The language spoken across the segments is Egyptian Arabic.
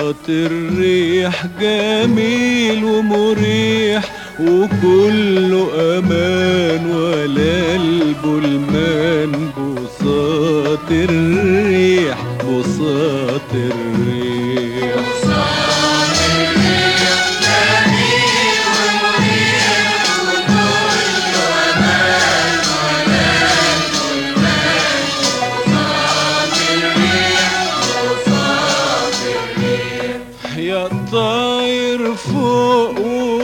بساط الريح جميل ومريح وكله امان ولا البلمان بساط الريح بساط الريح يا طاير فوق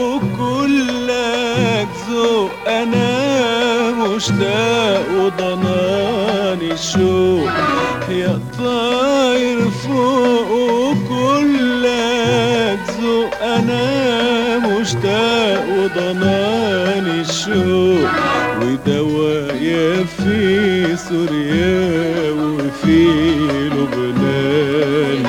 وكلك ذوق انا مشتاق وضناني الشوق يا طاير فوق وكلك ذوق انا مشتاق وضناني الشوق ودوايا في سوريا وفي لبنان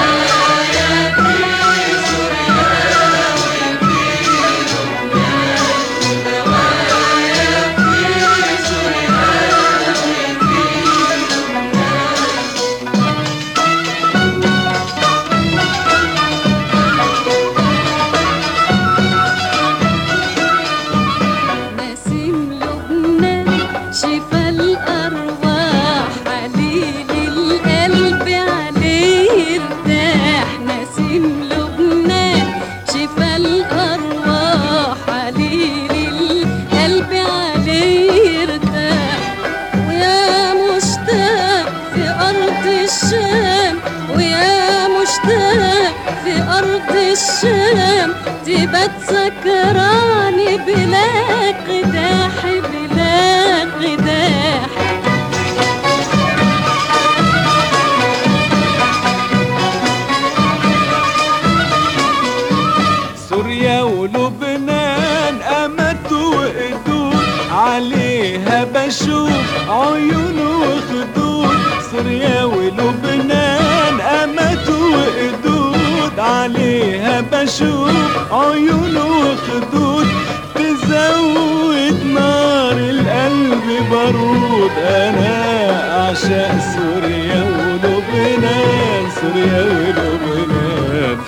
نسيم لبنان شفا الأرواح عليل القلب عليه يرتاح نسيم لبنان شفا الأرواح عليل القلب عليه يرتاح ويا مشتاق في أرض الشام ويا مشتاق في أرض الشام تبقى تسكراني بلا قداح بلا قداح سوريا ولبنان أمت وقدود عليها بشوف عيون وخدود سوريا ولبنان أمت وقدود عليها بشوف عيون وخدود تزود نار القلب بارود أنا أعشق سوريا ولبنان سوريا ولبنان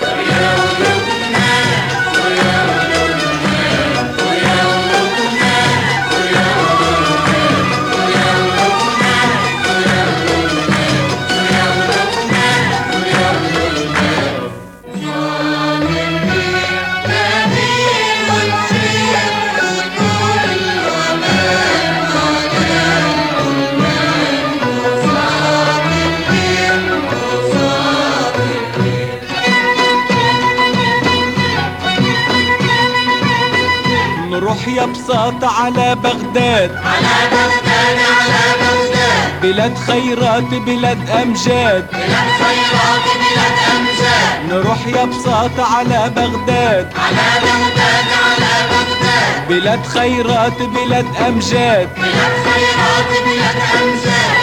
نروح يا بساط على بغداد على بغداد على بغداد بلاد خيرات بلاد أمجاد بلاد خيرات بلاد أمجاد نروح يا بساط على بغداد على بغداد على بغداد بلاد خيرات بلاد أمجاد بلاد خيرات بلاد أمجاد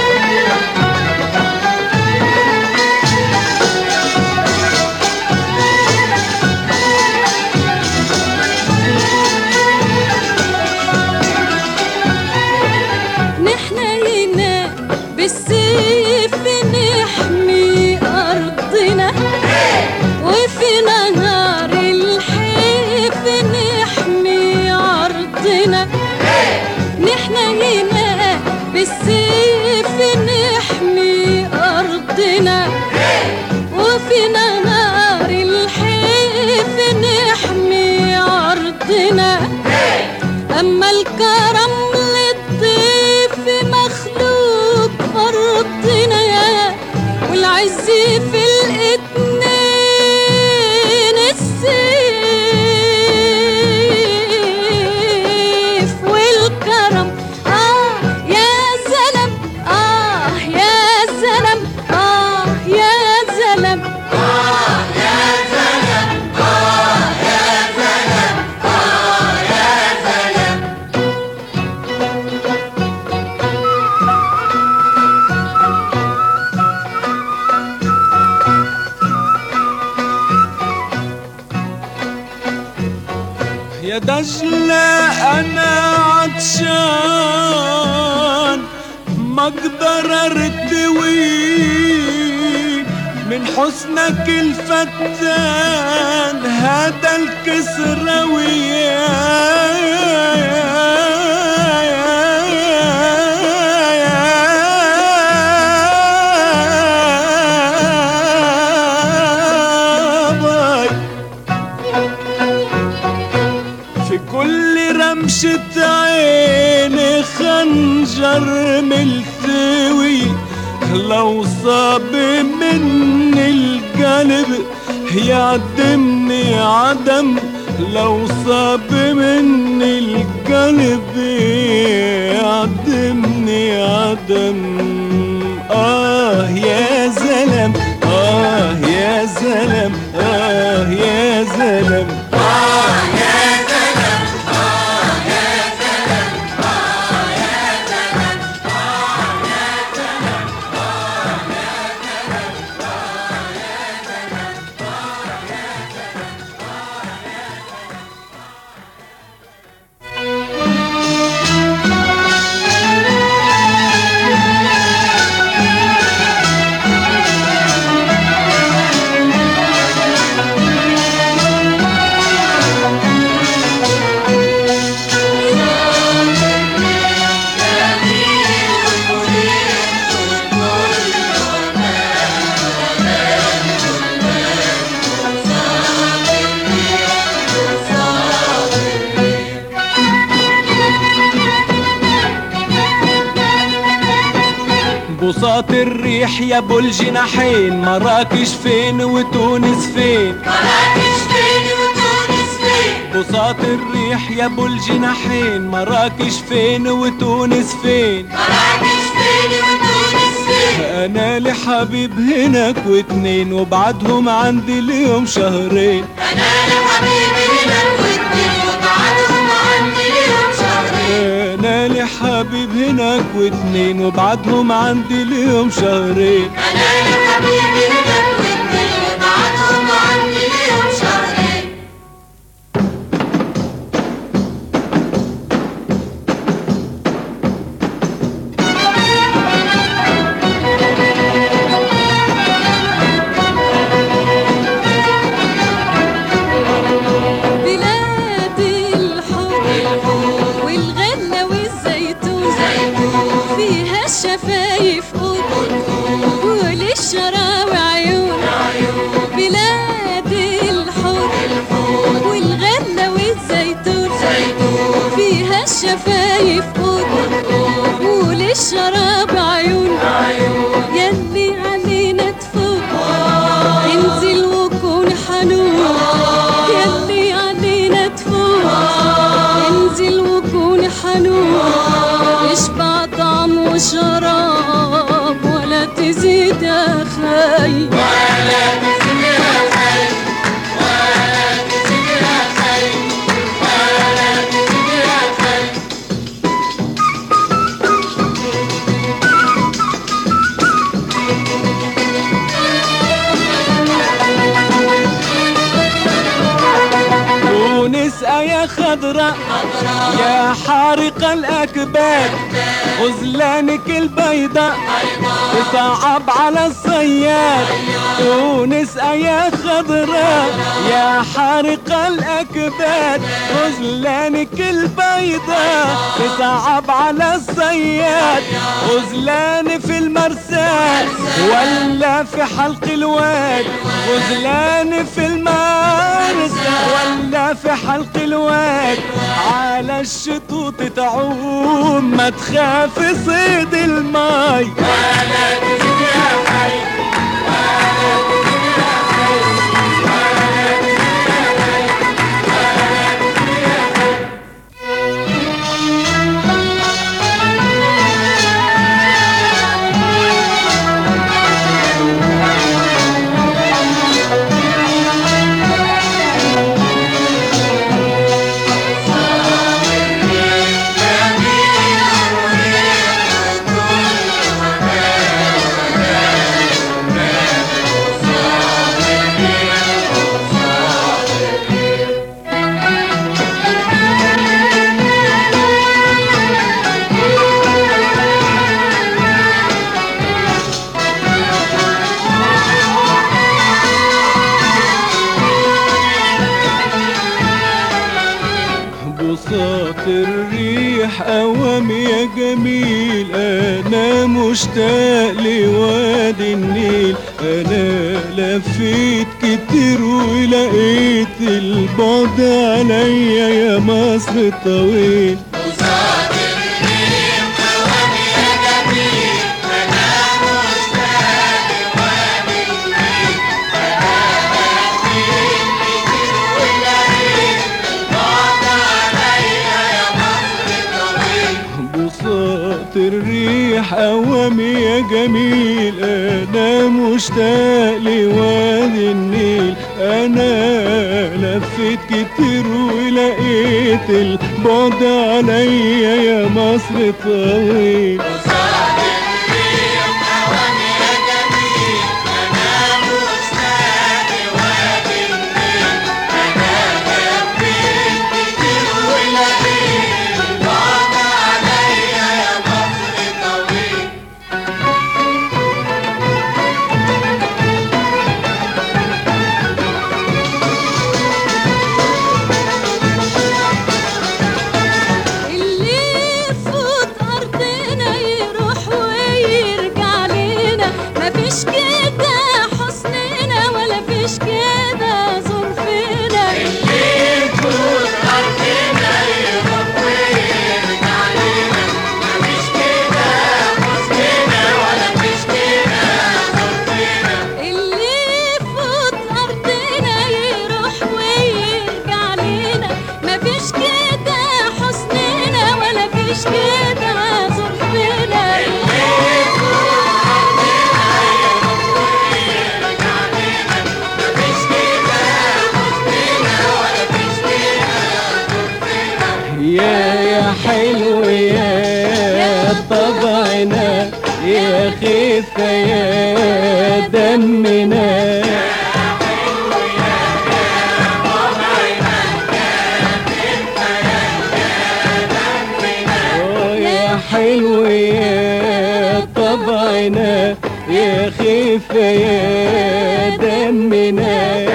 نحن هنا بالسيف نحمي أرضنا وفي نهار الحيف نحمي عرضنا نحن هنا بالسيف نحمي أرضنا وفي نهار الحيف نحمي عرضنا أما الكرم للضيف مخلوق أرضنا يا والعز في الاتنين السيف والكرم آه يا زلم آه يا زلم آه يا زلم يا دجلة أنا عطشان ما أقدر أرتوي من من حسنك الفتان هذا الكسروية في كل رمشة عين خنجر ملتوي لو صاب من القلب يعدمني عدم لو صاب من القلب يعدمني عدم آه يا زلم آه يا زلم آه يا زلم بساط الريح يا ابو الجناحين مراكش فين وتونس فين مراكش فين وتونس فين بساط الريح يا ابو الجناحين مراكش فين وتونس فين مراكش فين وتونس فين انا لحبيب هناك واتنين وبعدهم عندي اليوم شهرين انا لحبيبي هناك واتنين وبعدهم عندي ليهم شهرين انا لحبيب هناك واتنين وبعدهم عندي اليوم شهرين انا لحبيبي هناك واتنين وبعدهم عندي ليهم شهرين بلاد الحب والغنى والزيتون فيها الشفايف قد وللشراوي عيون بلاد الحب والغنى والزيتون فيها الشفايف قد وللشراب عيون يلي علينا تفوق انزل وكون حنون يلي علينا تفوق انزل وكون حنون اشبع طعم وشراب ولا تزيد يا خايب تونس يا خضراء يا حارق الأكباد غزلانك البيضاء تصعب على الصياد تونس يا خضراء يا حارق الأكباد غزلانك البيضاء تصعب على الصياد غزلان في المرسال ولا في حلق الواد غزلان في المرسى ولا في حلق الواد على الشطوط تعوم ما تخاف صيد الماي الريح قوام يا جميل انا مشتاق لوادي النيل انا لفيت كتير ولقيت البعد عليا يا مصر الطويل وصاد الريح قوامي يا جميل أنا مشتاق لوادي النيل أنا لفيت كتير ولقيت البعد عليا يا مصر طويل بساط الريح قوامي يا جميل انا مشتاق لوادي النيل انا لفيت كتير ولقيت البعد عليا يا مصر طويل وصاد الريح قوامي يا جميل أنا مشتاق لوادي النيل أنا لفيت كتير ولقيت البعد عليا يا مصر طويل اللي يفوت أرضنا يروح ويرجع لنا مفيش كده حسننا ولا فيش كده ظرفنا يفوت أرضنا يروح ويرجع لنا مفيش كده حسننا ولا فيش كده ظرفنا اللي يفوت أرضنا يروح ويرجع لنا مفيش كده حسننا ولا فيش كده ظرفنا مفيش كده حسننا ولا فيش كده ظرفنا يا يا حلو يا طبعنا يا خفة يا دمنا آه يا حلو يا طبعنا يا خفة يا دمنا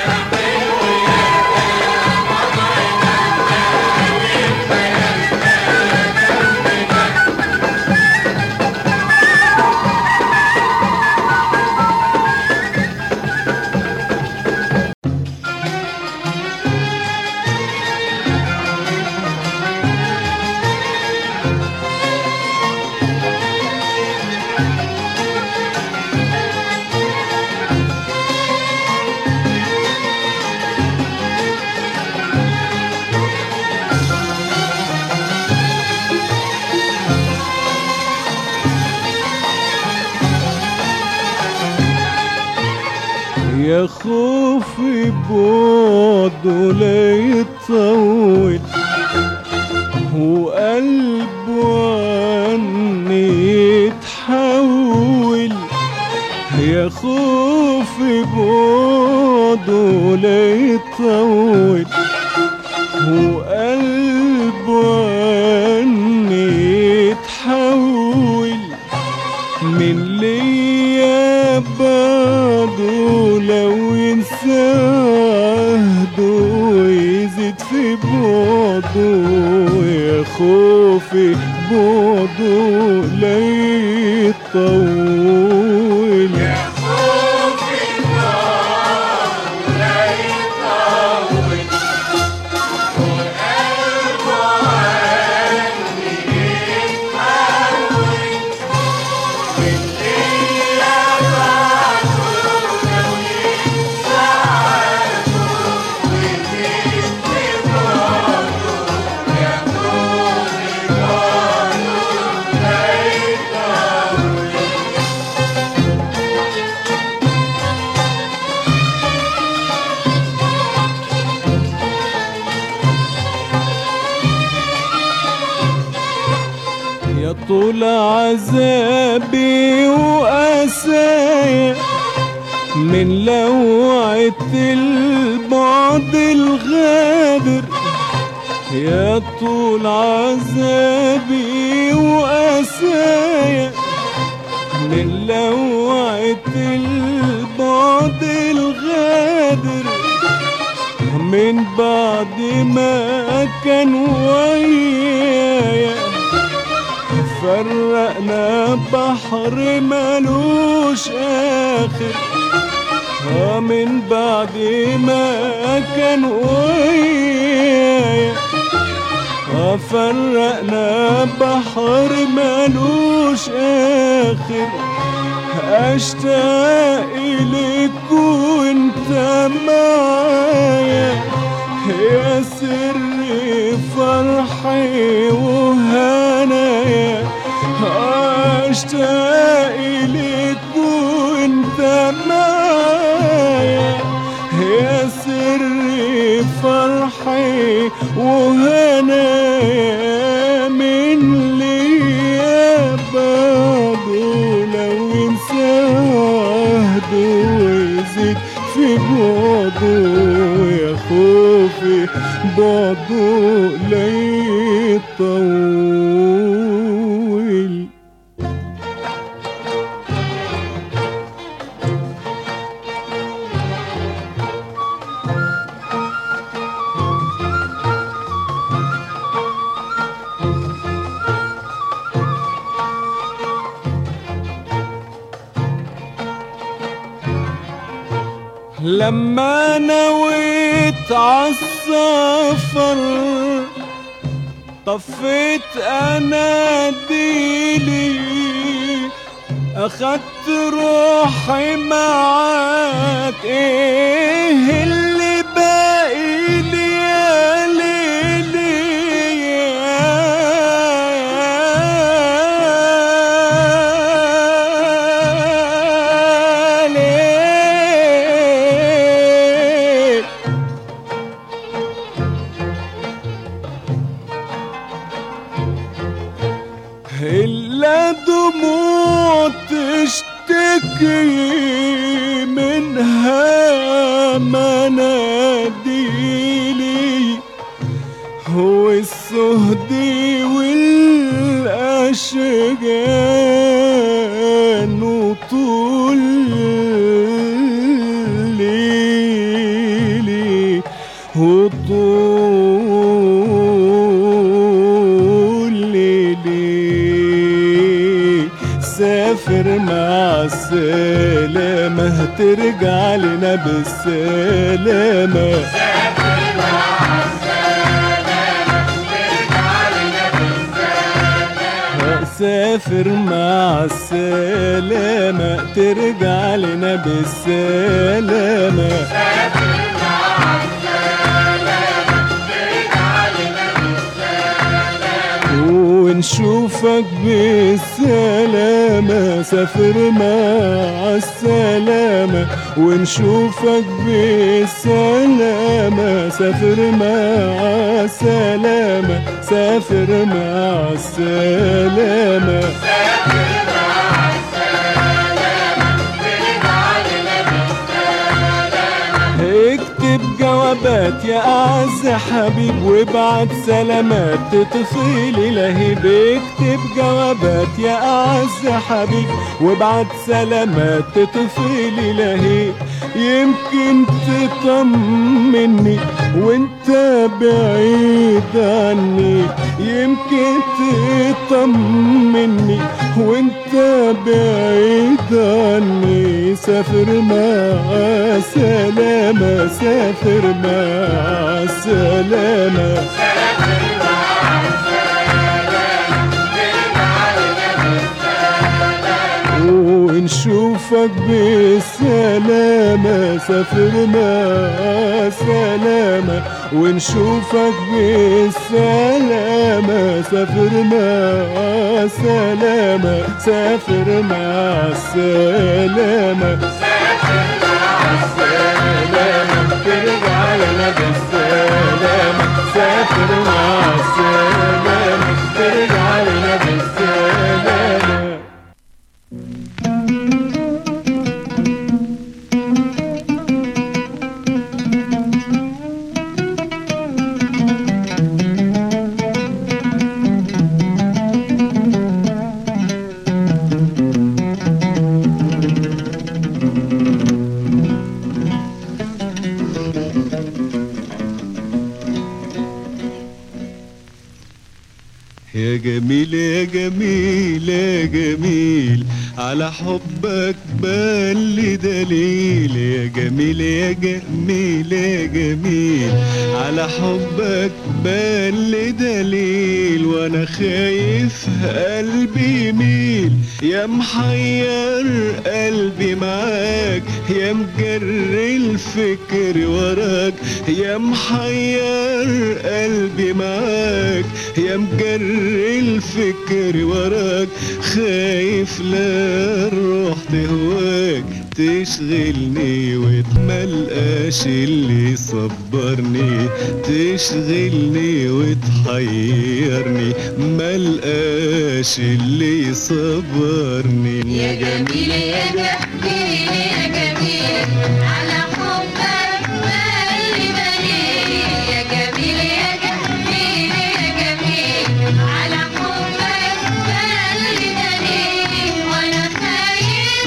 يا خوفي بعده لا يطول وقلبه عني يتحول يا خوفي بعده لا يطول وقلبه عني يتحول من ليا بعده لو ينسى عهده ويزيد في بعده يا خوفي بعده لا يطول يا خوفي النار لا يطول وقلبه عني يتحول بالليل بعده لو ينسى عنه ويزيد في بعده يا خوفي النار لا يطول يا طول عذابي وأسايا من لوعة البعد الغادر يا طول عذابي وأسايا من لوعة البعد الغادر من بعد ما كان ويا بحر ملوش آخر آه من بعد ما كان ويايا آه فرقنا بحر ملوش آخر أشتاق إليك وأنت معايا يا سر فرحي وهنايا أشتاق إليك وأنت معايا يا سر فرحي وهنايا من ليا بعده لو ينسى عهده ويزيد في بعده يا خوفي بعده لا يطول لما نويت عالسفر طفيت اناديلي اخدت روحي معاك ايه اللي باقي لي يا ليلي يا ليل إلا دموع تشتكي منها مناديلي هو السهدي والأشجان وطول ليلي وطول ليلي سافر مع السلامة ترجع لنا بالسلامة سافر مع السلامة ترجع لنا بالسلامة ونشوفك بالسلامة سافر مع السلامة ونشوفك بالسلامة سافر مع السلامة سافر مع السلامة اكتب جوابات يا اعز حبيب وابعت سلامات تطفيلي لهيب اكتب جوابات يا اعز حبيب وابعت سلامات تطفيلي لهيب يمكن تطمني وانت بعيد عني يمكن تطمني وانت بعيد عني سافر مع سلامة سافر مع سلامة ونشوفك بالسلامة سافر مع سلامة ونشوفك بالسلامة سافر مع سلامة سافر مع السلامة السلامة ترجع لنا بالسلامة سافر مع السلامة ترجع لنا بالسلامة يا جميل يا جميل يا جميل على حبك بل دليل يا جميل يا جميل يا جميل على حبك بل دليل وانا خايف قلبي يميل يا محير قلبي معاك يا مجري الفكر وراك يا محير قلبي معاك يا مجري الفكر وراك خايف لا الروح تهواك تشغلني وتملقاش اللي يصبرني تشغلني وتحيرني ملقاش اللي يصبرني يا جميل يا جميل يا جميل على حبك مالي مالي يا جميل يا جميل يا جميل على حبك مالي مالي وانا خايف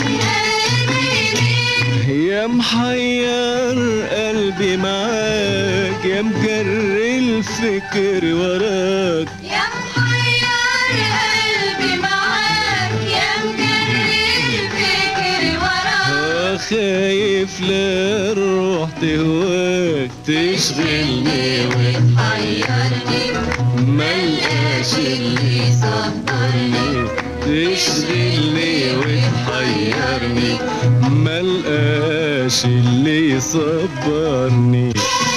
قلبي يا محير قلبي معاك يا مجري الفكر وراك يا محير قلبي معاك يا مجري الفكر وراك آه خايف لا الروح تهواك تشغلني وتحيرني ملقاش اللي يصبرني تشغلني وتحيرني ملقاش اللي يصبرني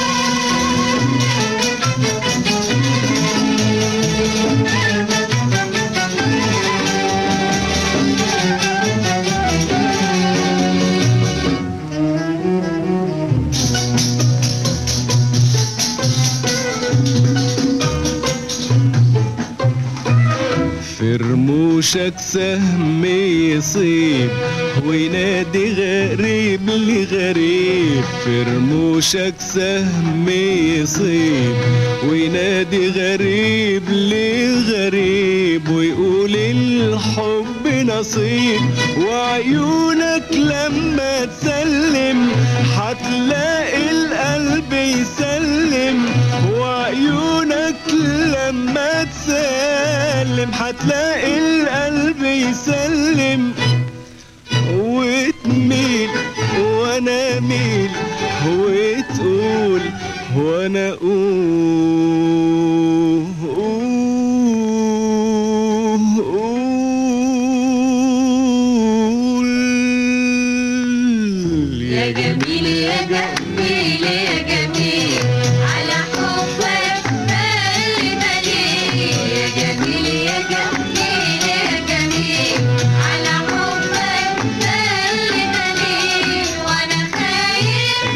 في رموشك سهم يصيب وينادي غريب لغريب في رموشك سهم يصيب وينادي غريب لغريب ويقول الحب نصيب وعيونك لما تسلم هتلاقي القلب يسلم وعيونك لما تسلم هتلاقي القلب يسلم وتميل وانا اميل وتقول وانا اقول يا جميل يا جميل يا جميل على حبك مالي مالي يا جميل يا جميل يا جميل على حبك مالي مالي وانا خايف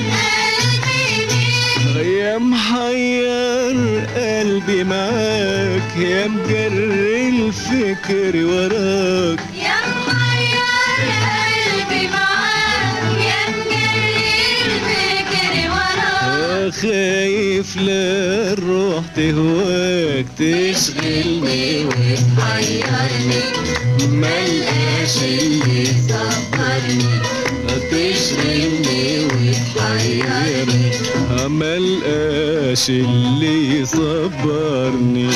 قلبي يا محير قلبي معاك يا مجري الفكر وراك يا محير قلبي معاك يا مجري الفكر وراك آه خايف لا الروح تهواك تشغلني وتحيرني ملقاش اللي يصبرني تشغلني وتحيرني ملقاش اللي يصبرني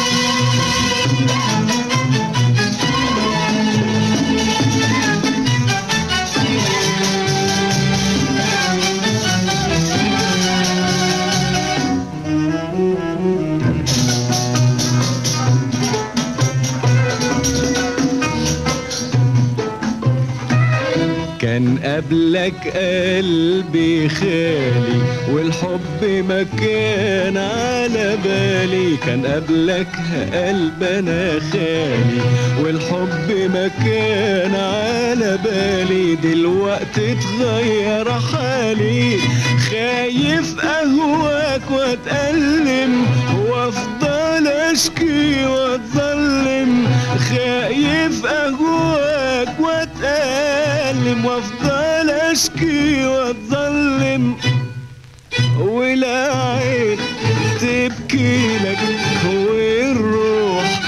كان قبلك قلبي خالي والحب ما كان على بالي كان قبلك قلب انا خالي والحب ما كان على بالي دلوقتي اتغير حالي خايف اهواك واتألم وافضل اشكي واتظلم خايف اهواك واتألم وافضل اشكي واتظلم ولا عين تبكي لك والروح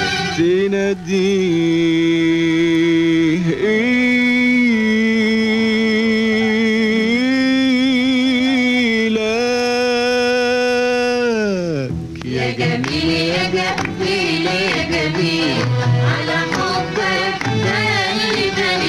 تناديه لك يا جميل يا جميل يا جميل على حبك مالي مالي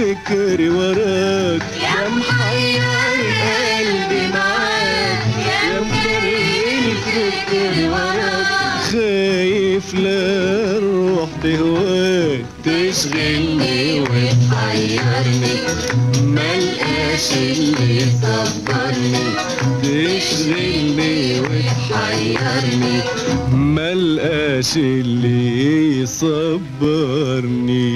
الفكر وراك يا محير قلبي معاك يا مخلي الفكر وراك خايف لا الروح تهواك تشغلني وتحيرني ملقاش اللي يصبرني تشغلني وتحيرني ملقاش اللي يصبرني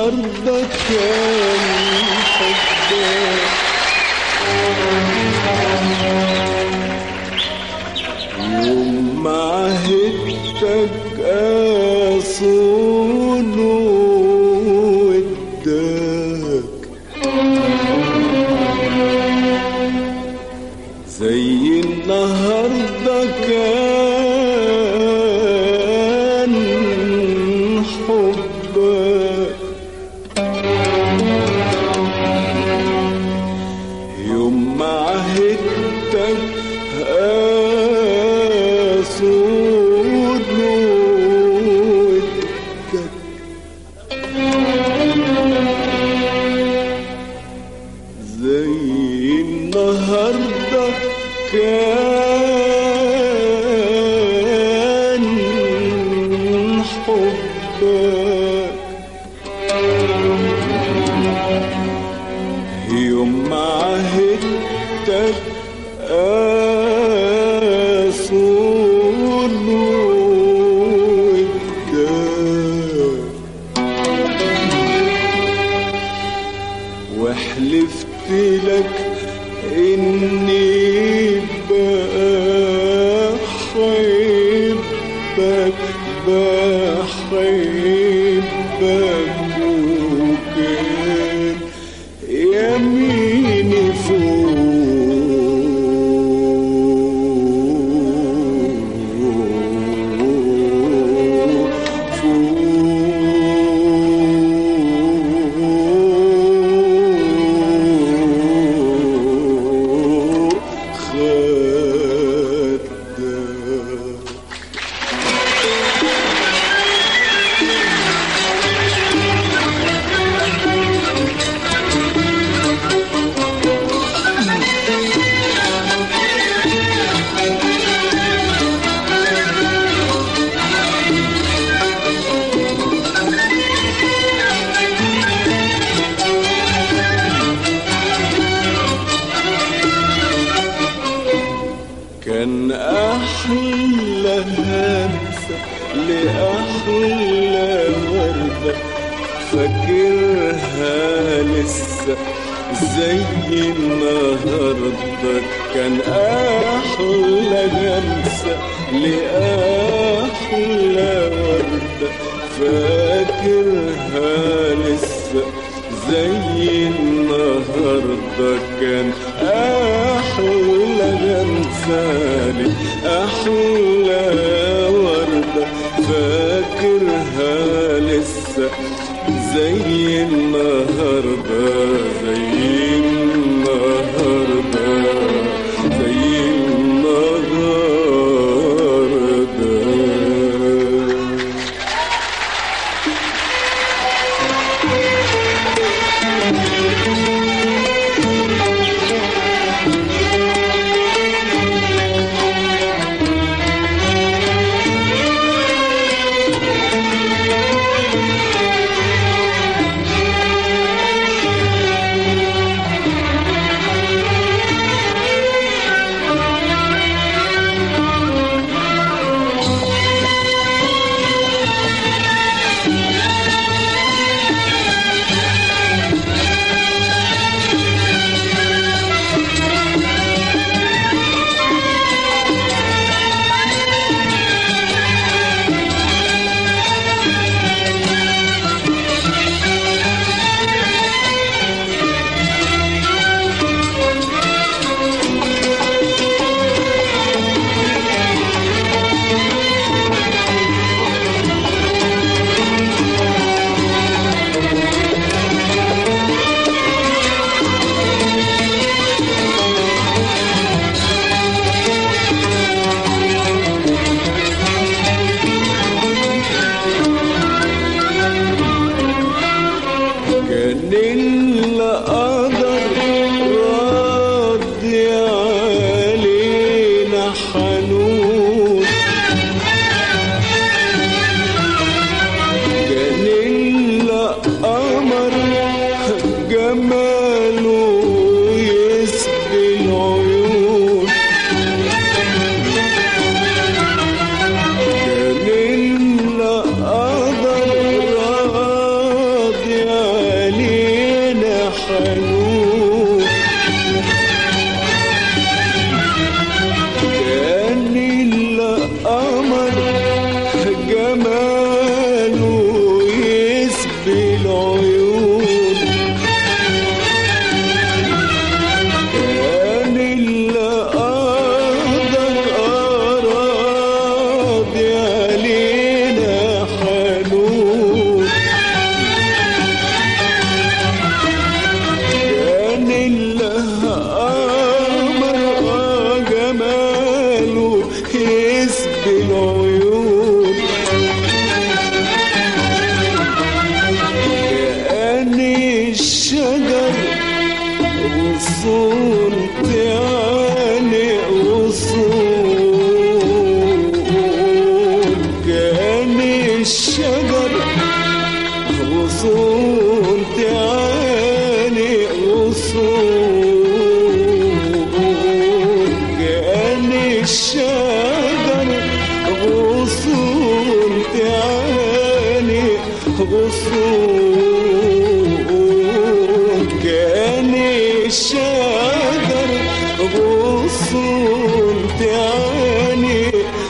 النهاردة كان حبك يوم ما عهدتك أصون ودك زي النهاردة كان حبك يوم ما عهدتك أصون ودك زي النهاردة كان حبك يوم ما عهدتك أصون ودك وحلفت لك اني بحبك بحبك وكان يميني فوق فوق خدك كان أحلى همسة لأحلى وردة فاكرها لسه زي النهاردة كان أحلى همسة لأحلى وردة فاكرها لسه زي النهاردة كان أحلى غمثالي أحلى وردة فاكرها لسه زي النهاردة زي النهاردة زي النهاردة بالعيون كأني الشجر غصون تاني غصون كأني الشجر غصون تاني غصون كأني الشجر غصون تاني غصون كأني الشجر غصون تاني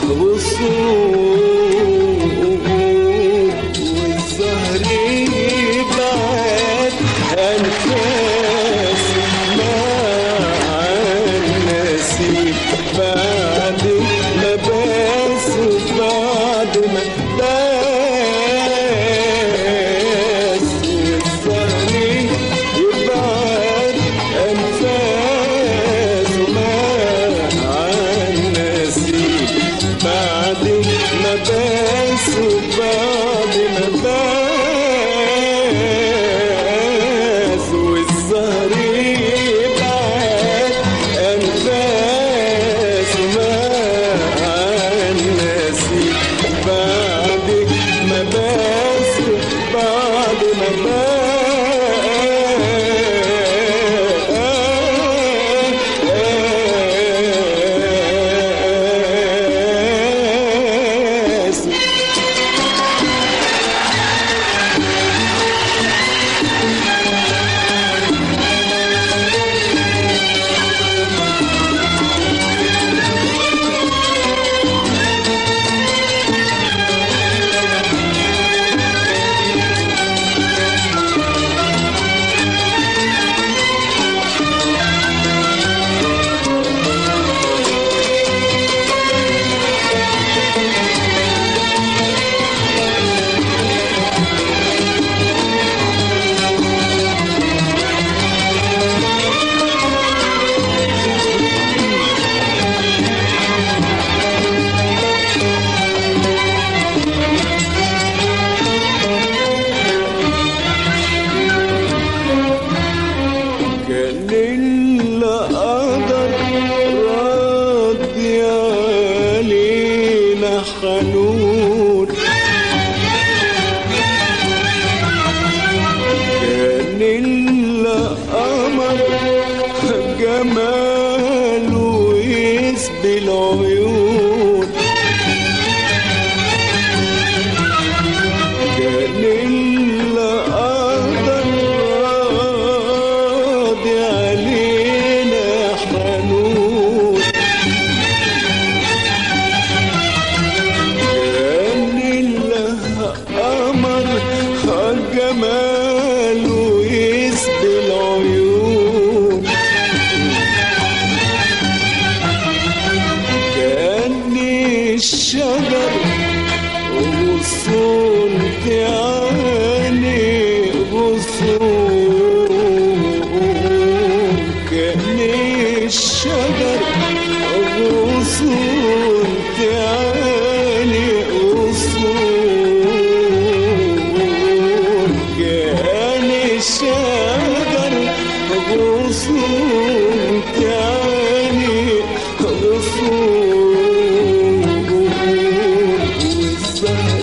غصون والزهر يبعد أنفاس مع النسيم بعد ما بس بعد ما بس والزهر يبعد أنفاس مع النسيم بعد ما بس بعد ما بس والزهر يبعد أنفاس مع النسيم بعد ما بس بعد ما بس كان اللي قدر راضي علينا حنون كان اللي قمر جماله يسبي العيون كان اللي قدر راضي علينا حنون كان اللي قمر جماله يسبي العيون كأني الشجر غصون تعاني غصون كأني الشجر غصون تعاني غصون كأني الشجر غصون تعاني غصون والزهر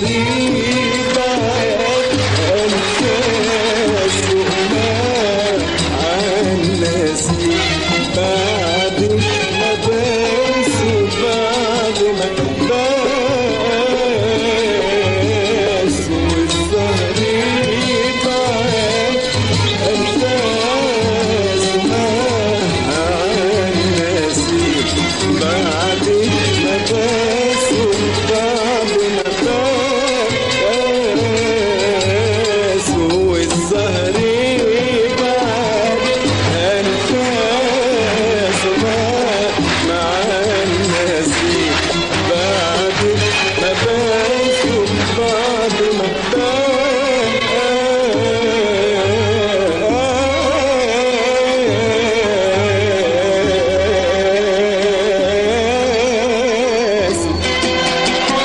يبعد أنفاس وما الناس بعد ما بس بعد ما بس والزهر يبعد أنفاس ما الناس بعد ما بس بعد ما بس والزهر يبعد أنفاس ما مع الناس بعد ما بس بعد ما بس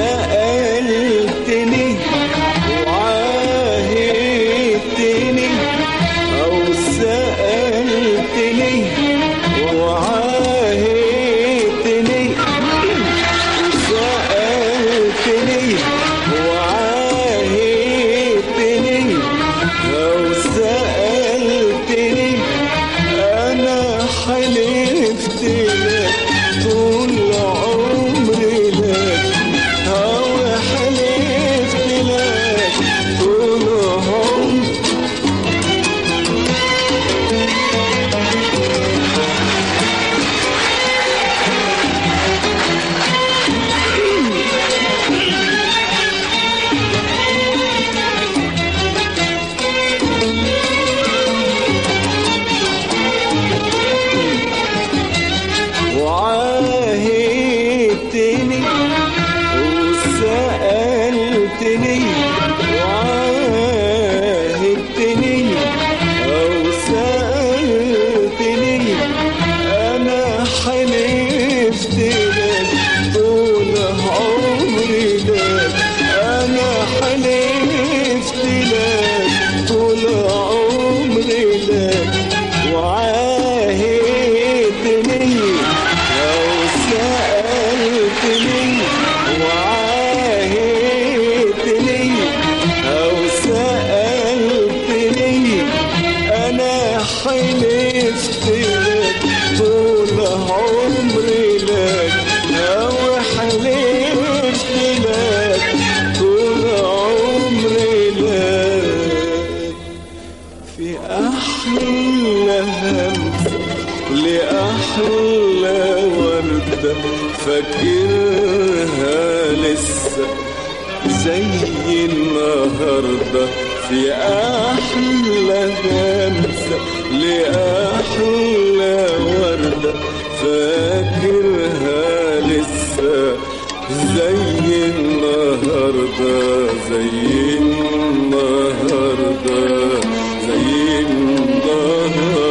سألتني وعاهدتني أو سألتني وعاهدتني سألتني وعاهدتني أو سألتني أنا حلفت لك طول عمري لك أو حلفت لك طول عمري وعاهدتني وسألتني وعاهدتني أو سألتني أنا حلفت لك طول عمري لك أنا حلفت لك طول عمري لك وعاهدتني أو سألتني وعاهدتني أو سألتني أنا حلفت لك طول عمري لك أو حلفت لك طول عمري لك في أحلى همسة لأحلى وردة فاكرها لسه زي النهاردة في أحلى همسة لأحلى وردة فاكرها لسه زي النهاردة زي النهاردة زي النهاردة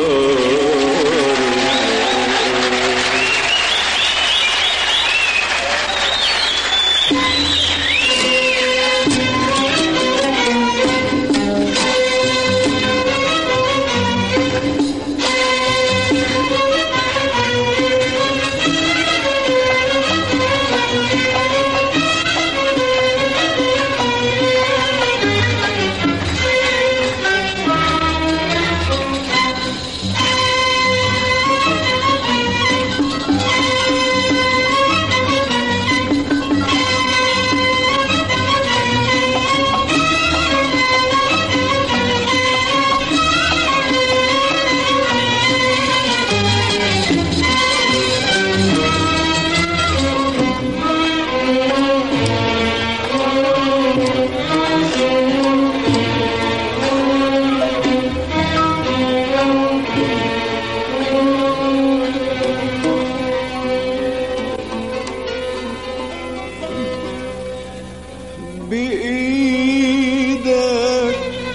بإيدك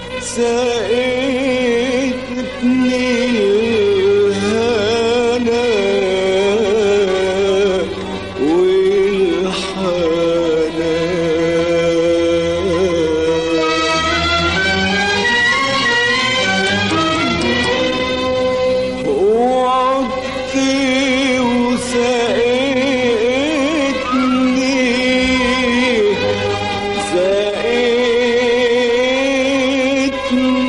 سقيتني الهنا والحنان وعدت وسقيتني سقيتني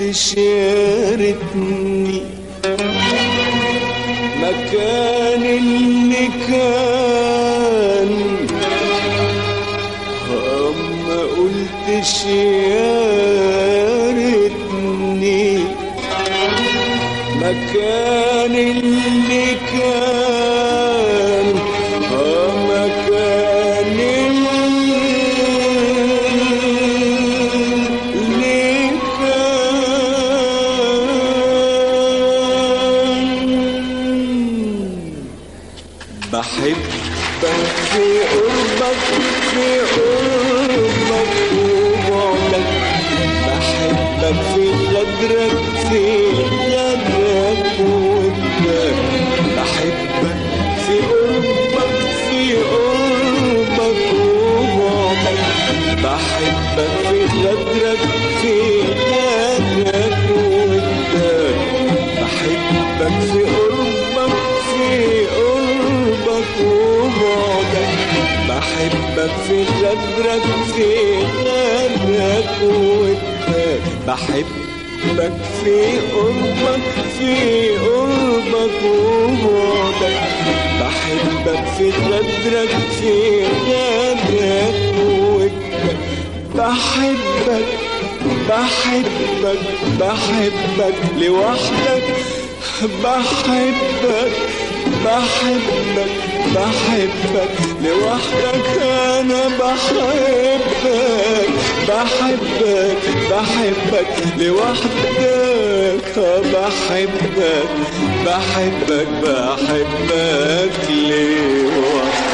قلتش يا ريتني مكان اللي كان ما قلتش يا ريتني مكان اللي كان آه مكان اللي كان بحبك في قربك في قربك وبعدك بحبك في غدرك في غدرك وبعدك بحبك في قربك في قربك وبعدك بحبك في غدرك في غدرك وبعدك بحبك في قربك في قربك وبعدك بحبك في غدرك في غدرك وبعدك بحبك في قربك في قربك وبعدك بحبك في غدرك في غدرك وبعدك بحبك بحبك بحبك لوحدك بحبك بحبك بحبك لوحدك انا بحبك بحبك بحبك لوحدك بحبك بحبك بحبك لوحدك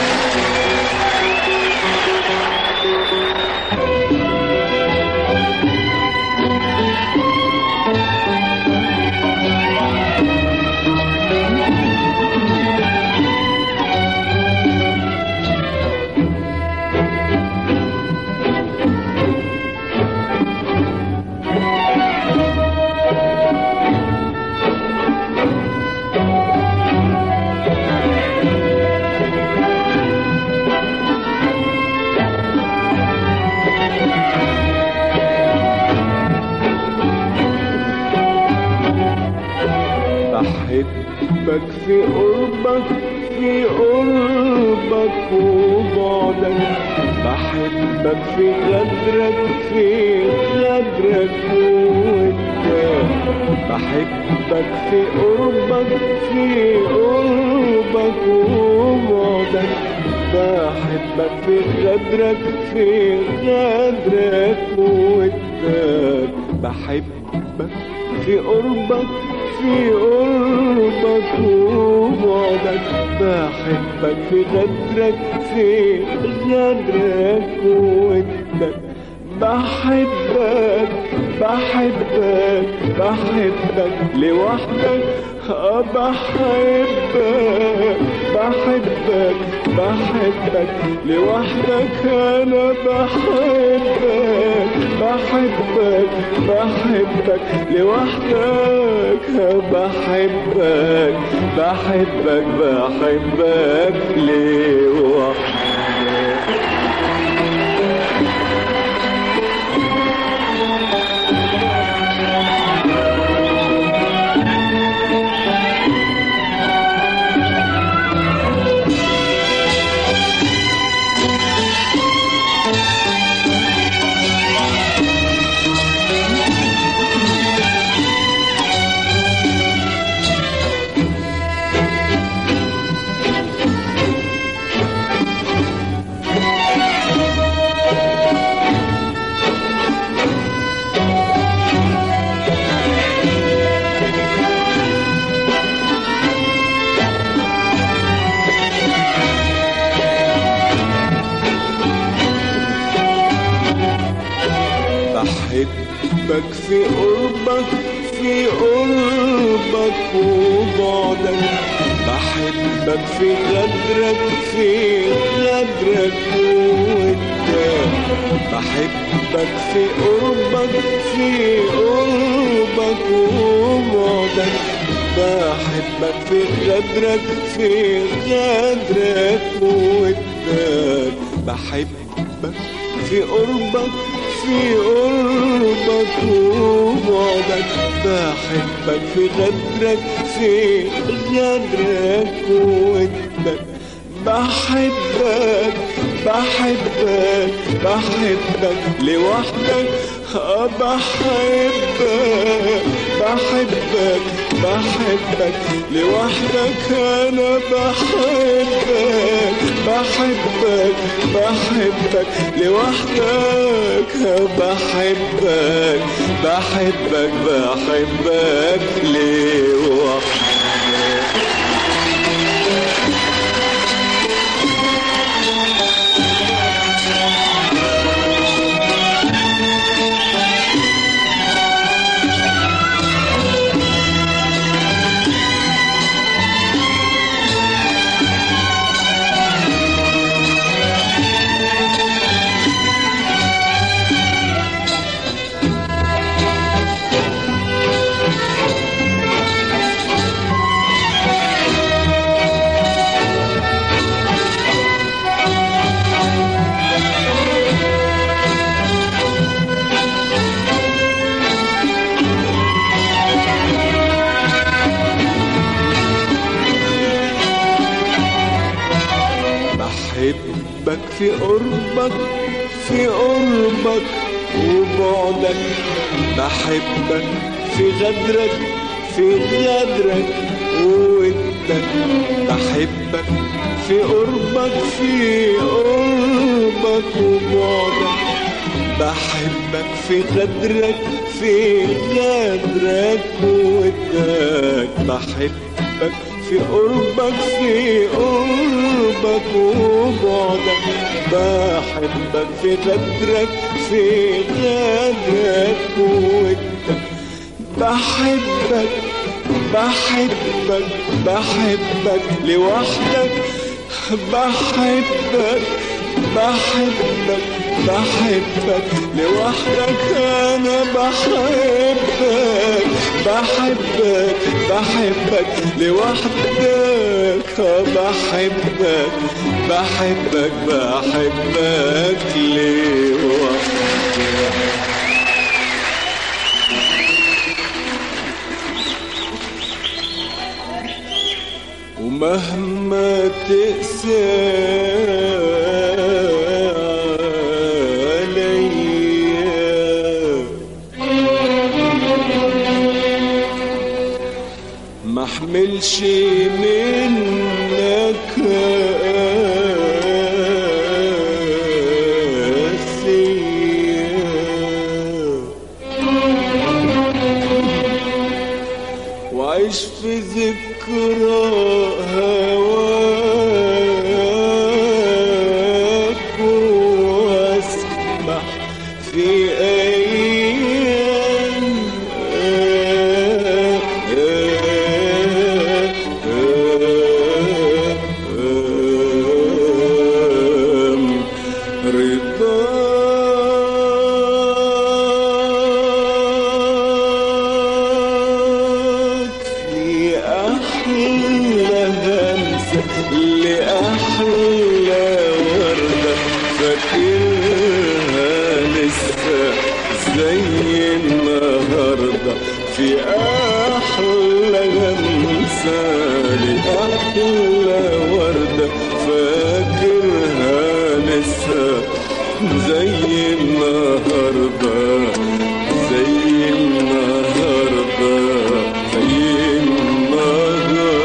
بحبك في قربك في قربك وبعدك بحبك في غدرك في غدرك وانت بحبك في قربك في قربك وبعدك بحبك في غدرك في غدرك وانت بحبك في قربك في قربك وبعدك بحبك في غدرك في غدرك وودك بحبك بحبك بحبك لوحدك آه بحبك بحبك بحبك لوحدك انا بحبك بحبك بحبك لوحدك بحبك بحبك بحبك لوحدك بحبك في قربك في قربك وبعدك بحبك في غدرك في غدرك وانت بحبك في قربك في قربك وبعدك بحبك في غدرك في غدرك وانت بحبك في قربك في قربك وبعدك بحبك في غدرك في غدرك وودك بحبك بحبك بحبك لوحدك آه بحبك بحبك بحبك لوحدك انا بحبك بحبك بحبك لوحدك بحبك بحبك بحبك لوحدك بحبك في قربك في قربك وبعدك بحبك في غدرك في غدرك وودك بحبك في قربك في قربك وبعدك بحبك في غدرك في غدرك وودك بحبك في قربك في قربك وبعدك بحبك في غدرك في غدرك وودك بحبك بحبك بحبك لوحدك بحبك بحبك بحبك لوحدك انا بحبك بحبك بحبك لوحدك بحبك بحبك بحبك لوحدك ومهما تقسى عليا ما احملش منك قاسية وعيش في ذكرى هواك واسبح في ايام رضاك في أحلى همسة لأحلى وردة فاكرها لسه زي النهاردة في أحلى همسة لأحلى وردة فاكرها لسه زي النهاردة زي النهاردة زي النهاردة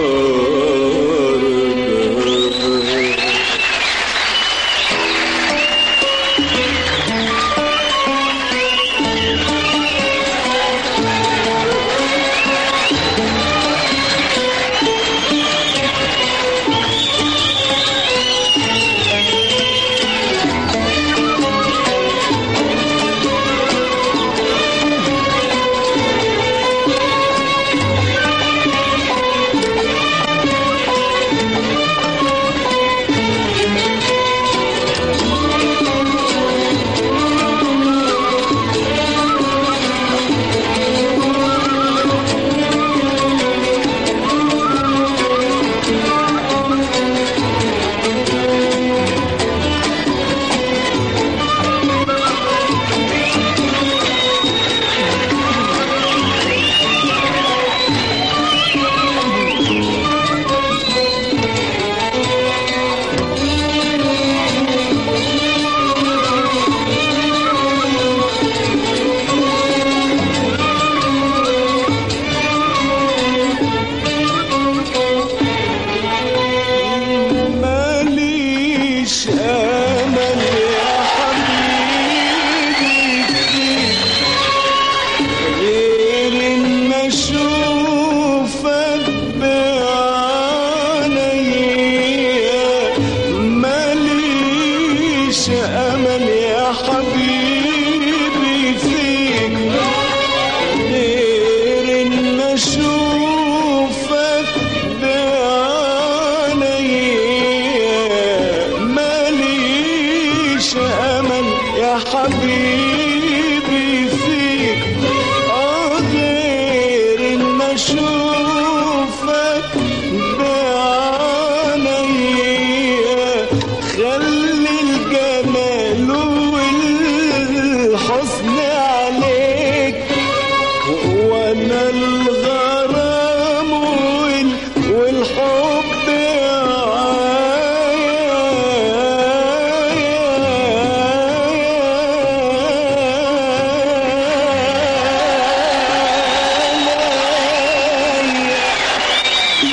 اشوفك بعينيا ماليش امل يا حبيبي فيك غير ان اشوفك بعينيا ماليش امل يا حبيبي فيك آه غير ان اشوفك بعينيا خلي الجمال والحسن عليك وانا الغرام وال- والحب عايا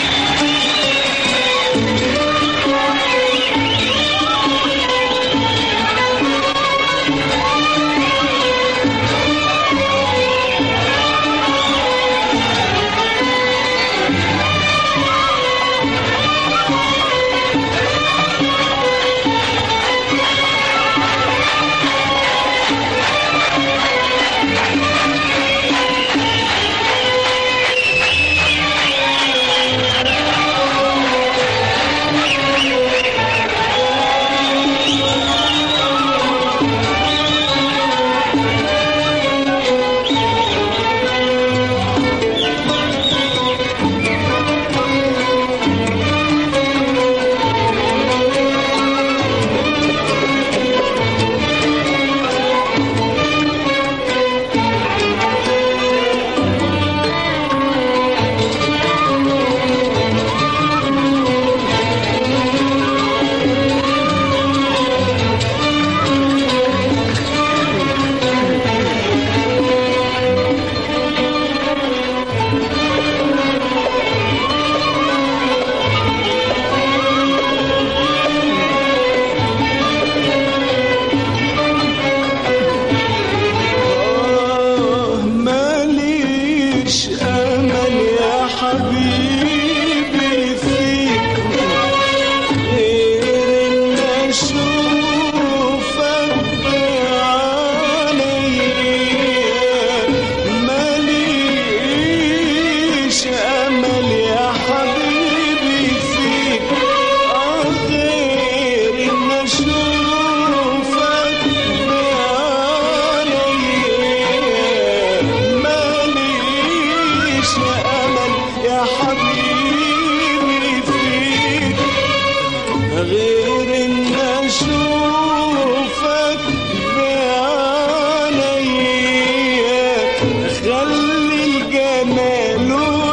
آه ماليش أمل يا حبيبي فيك غير إن أشوفك بعينيا ماليش أمل يا حبيبي فيك آه غير إن أشوفك بعينيا ماليش أمل يا حبيبي فيك غير ان اشوفك بعينيا خلي الجمال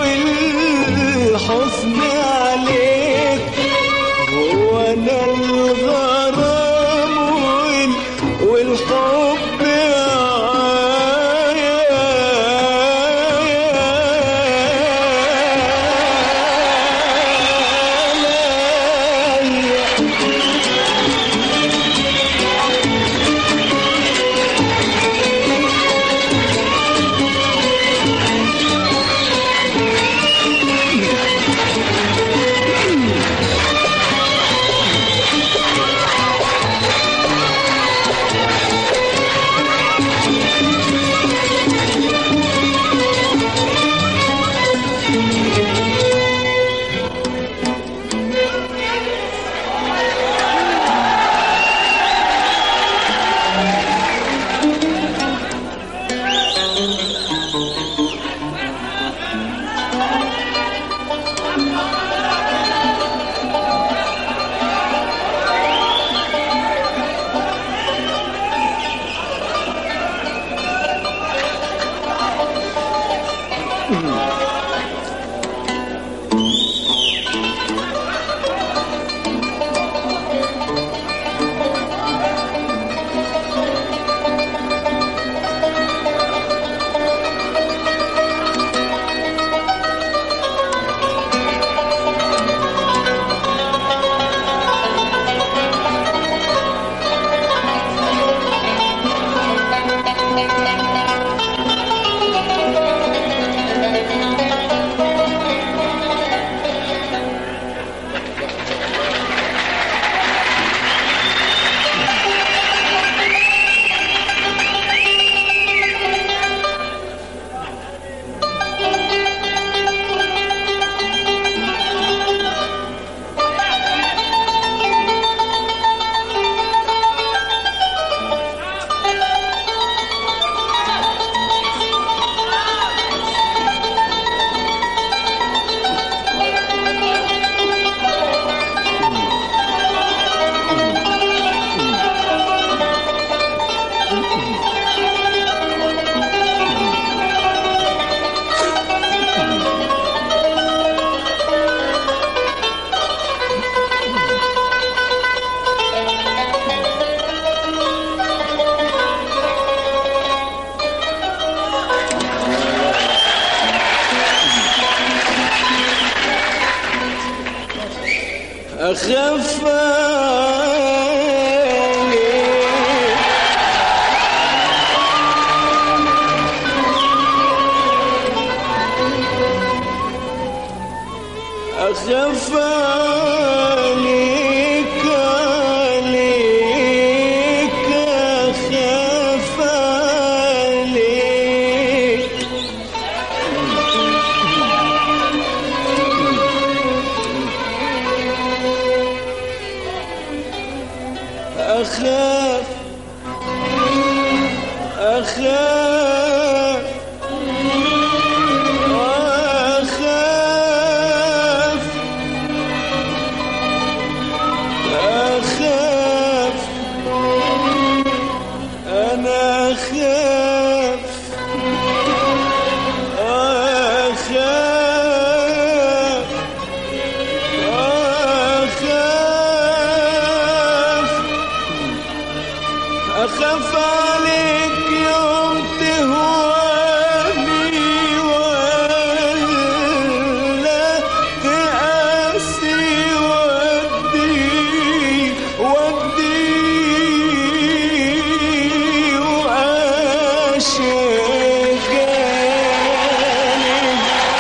والحسن عليك وانا الغرام وال- والحب عليا أخاف عليك أخاف عليك عليك أخاف عليك أخاف أخاف أخاف أخاف أنا أخاف أخاف أخاف أخاف عليك يوم تهواني ولا تقاسي ودي ودي وأشغالي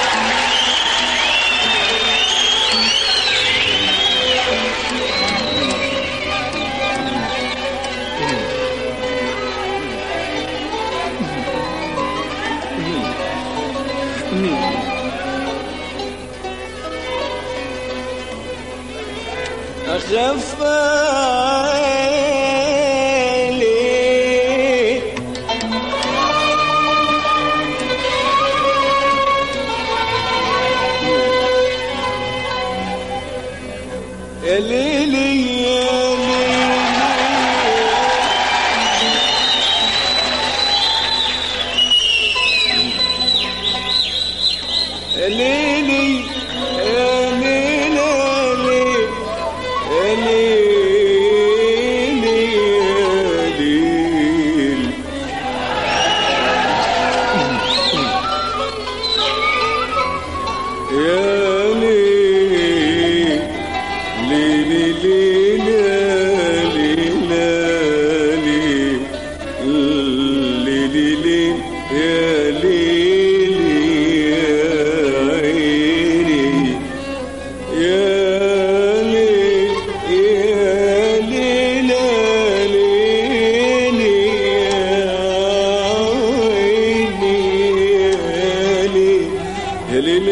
أخاف عليك يا ليلي يا ليلي يا ليلي يا ليلي يا ليلي يا ليلي يا ليلي ليلي ليلي ليلي ليلي ليلي يا ليلي يا عيني يا ليل يا ليل ليلي يا عيني يا ليل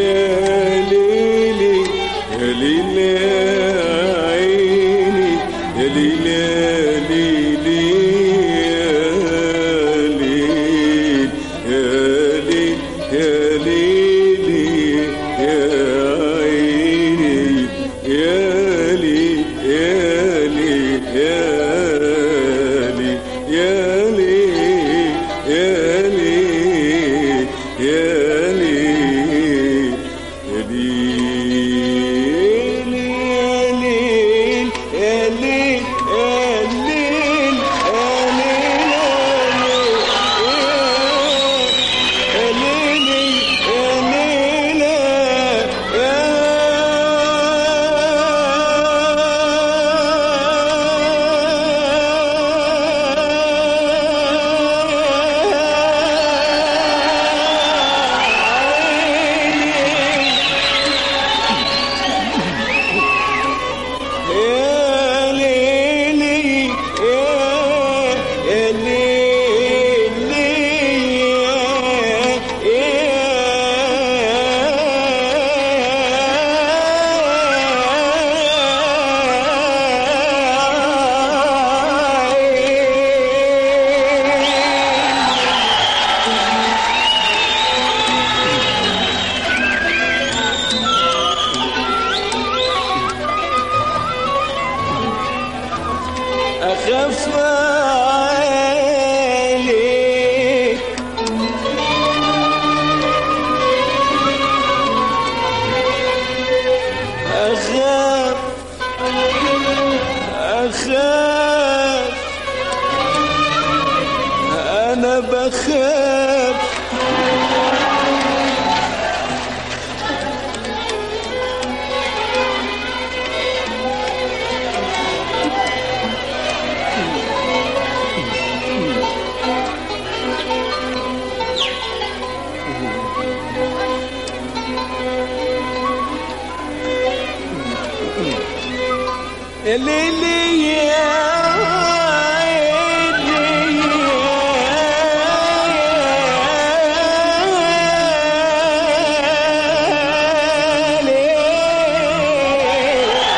يا ليل يا عيني يا ليل يا ليلي يا ليل يا ليلي يا عيني يا ليل يا ليل يا ليل يا ليل يا ليل يا ليل يا ليل يا ليل يا ليل يا ليل يا ليل يا ليلي يا عيني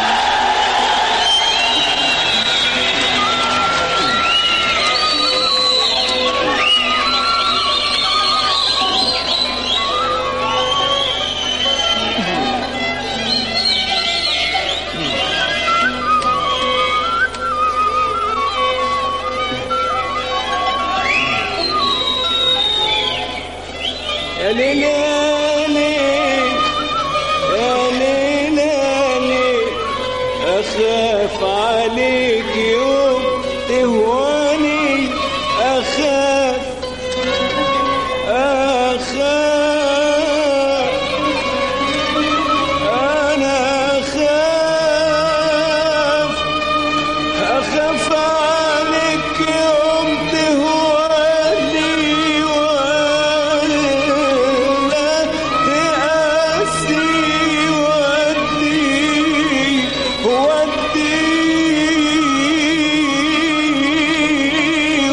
يا ليلي يا ليلي يا ليلي يا ليلي أخاف عليك يوم تهواني أخاف أخاف أنا أخاف أخاف عليك يوم تهواني ولا تقاسي ودي ودي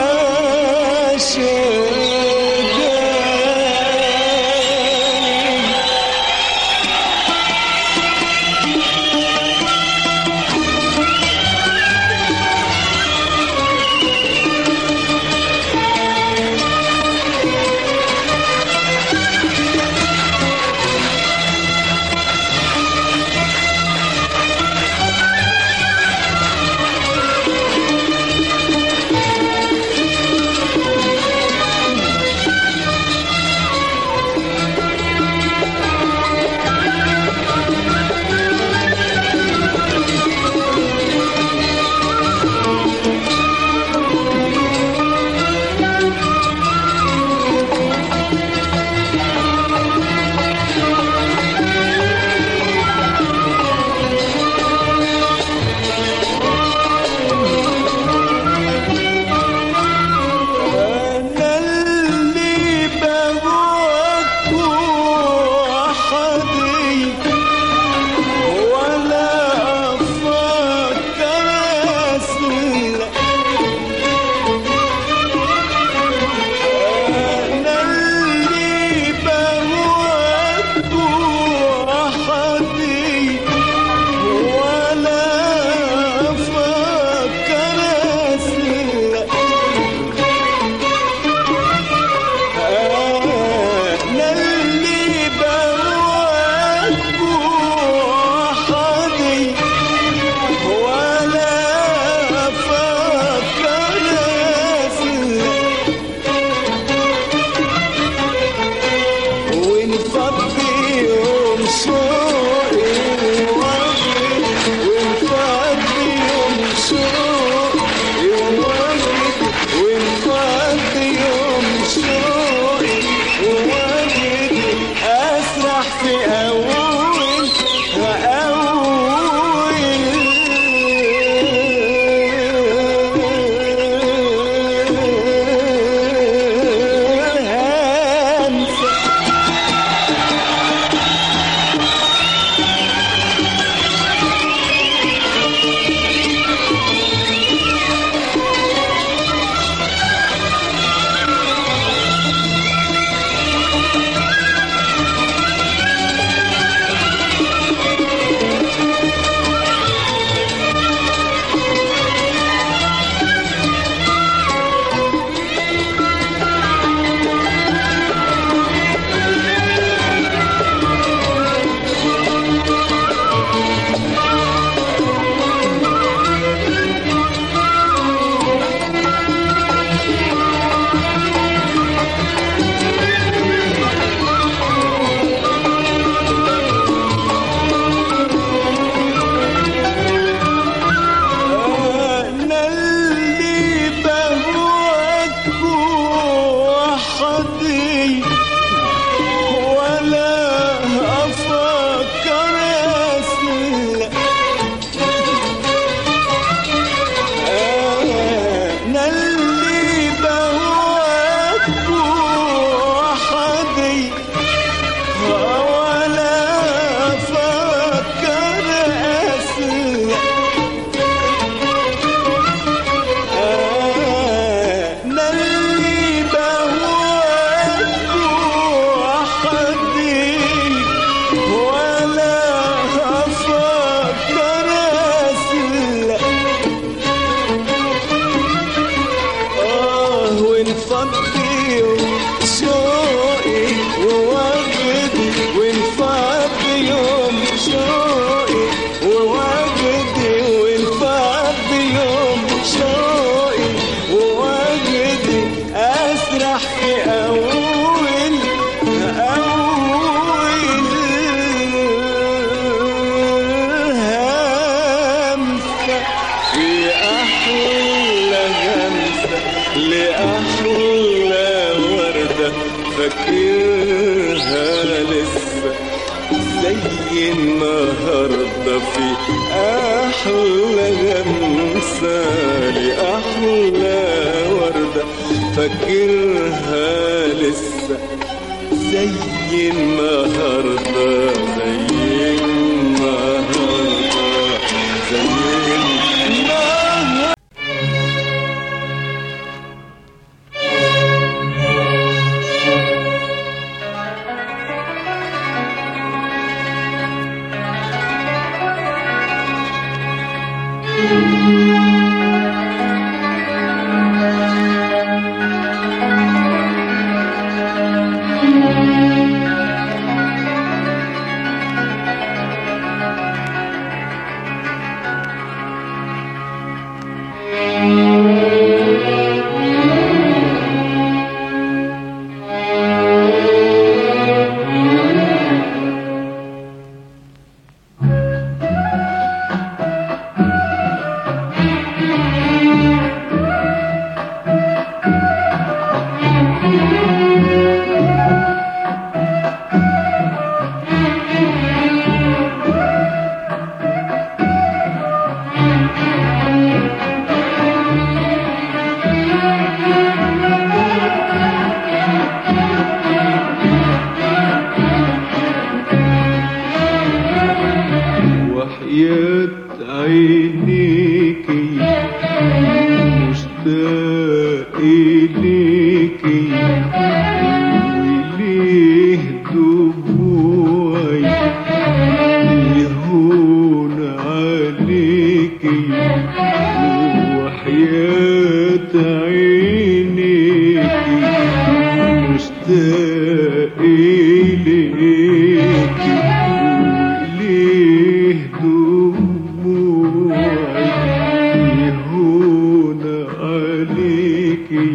وأشجاني أنا اللي بهواك وحدي ولا أفكر أسلك أنا اللي بهواك وحدي ولا أفكر أسلك أنا اللي بهواك وحدي ولا أفكر أسلك ونفضي يوم شوقي ووقت ونفضي يوم شوقي ووقت ونفضي يوم شوقي ووقت أسرح في أول وأول هنسى النهاردة في أحلى غمسالي أحلى وردة فاكرها لسه زي النهاردة زي النهاردة زي النهاردة وحياة عينيكي مشتاق إليكي وليه دموعي يهون عليكي وحياة عينيكي مشتاق إليكي وليه دموعي يهون عليكي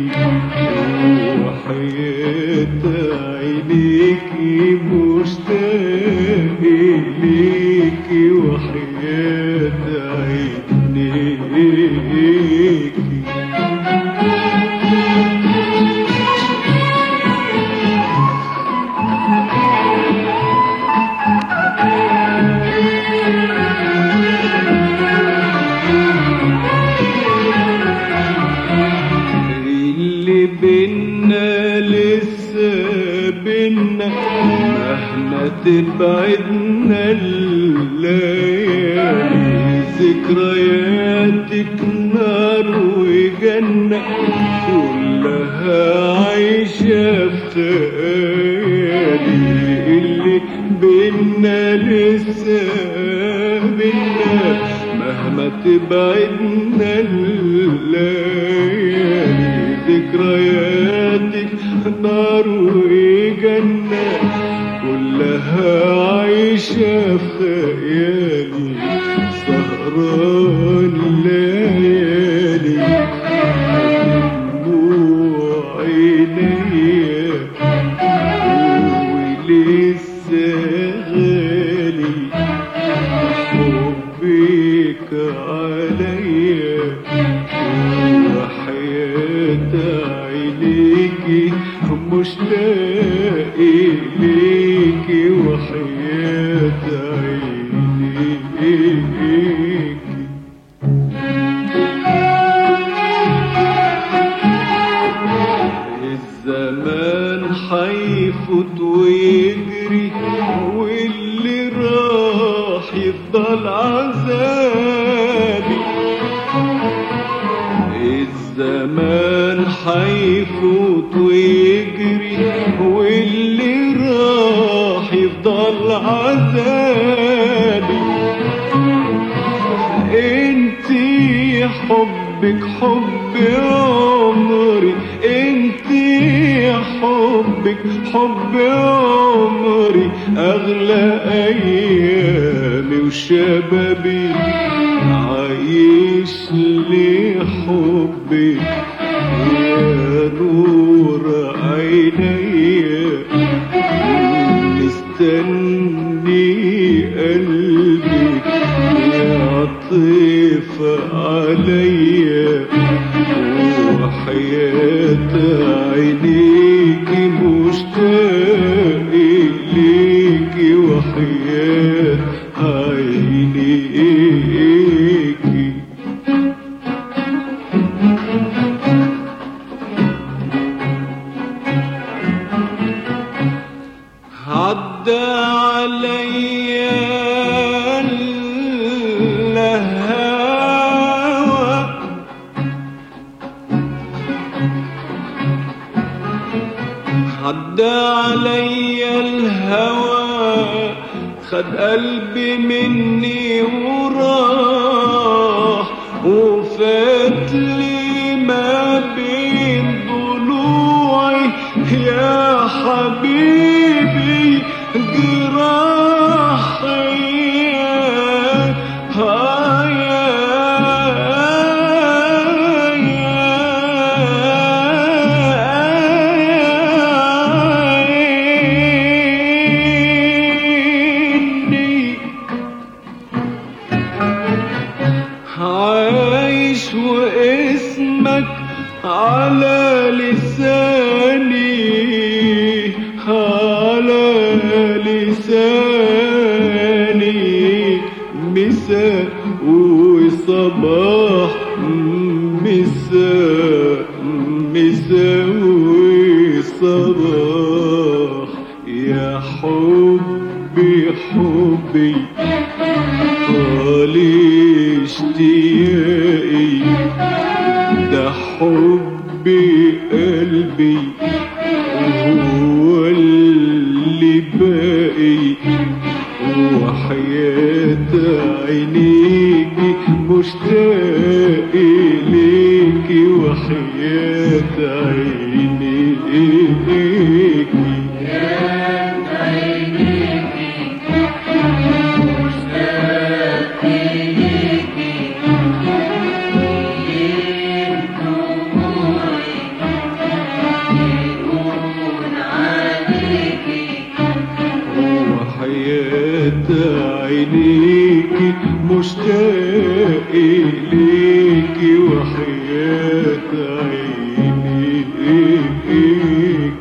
وحياة عينيكي مشتاق إليكي وحياة عينيكي اللي بينا لسه بينا مهما تبعدنا الليالي ذكرياتك نار وجنة كلها عايشة في خيالي اللي بينا لسه بينا مهما تبعدنا الليالي ذكرياتك نار وجنة كلها عايشة في خيالي سهران الليالي دموع عينيا ولسه غالي حبك عليا وحياة عينيكي مشتاق إليكي وحياة عينيكي الزمان حيفوت ويجري واللي راح يفضل عذابي الزمان حيفوت ويجري واللي راح يفضل عذابي انتي حبك حب عمري انتي حبك حب عمري اغلى ايامي وشبابي عايش لحبك يا نور عينيا مستني قلبك يعطف عليا وحياة عينيك مشتاق إليك وحياة عدى علي الهوى عدى علي الهوى خد قلبي مني وراح وفات لي ما بين ضلوعي يا حبيبي جراحي عايش واسمك على لساني على لساني مساء وصباح مساء مساء وصباح يا حبي حبي طال اشتياقي ده حبي قلبي هو اللي باقي وحياة عينيكي مشتاق ليكي وحياة عينيكي وحياة عينيكي مشتاق ليكي وحياة عينيكي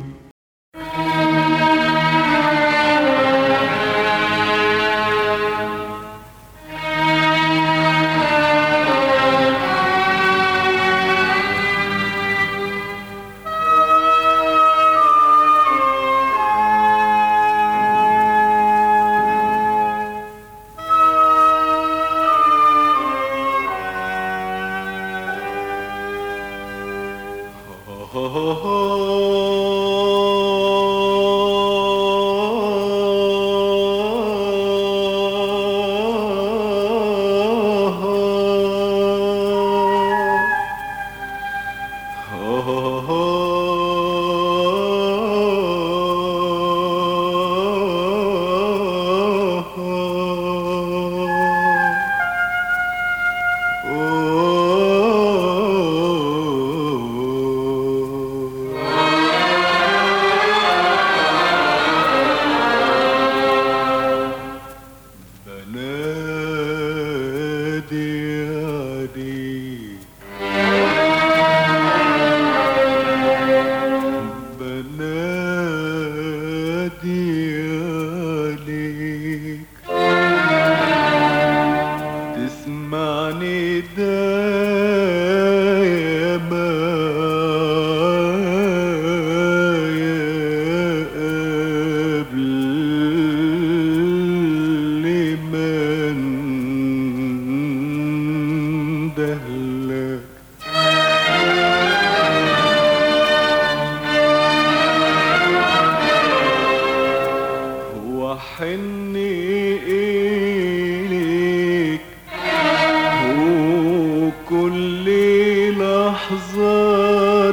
بنادي عليك بنادي عليك تسمعني دايما قبل ما اندهلك وحني إليك وكل لحظة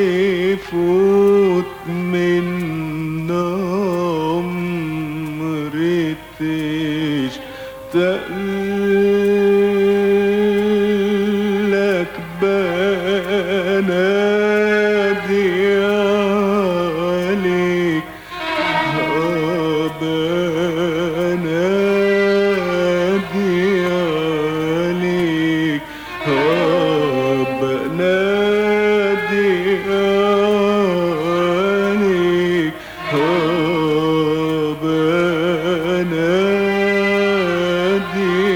تفوت من عمري تشتاقلك بنادي عليك بنادي عليك بنادي عليك بنادي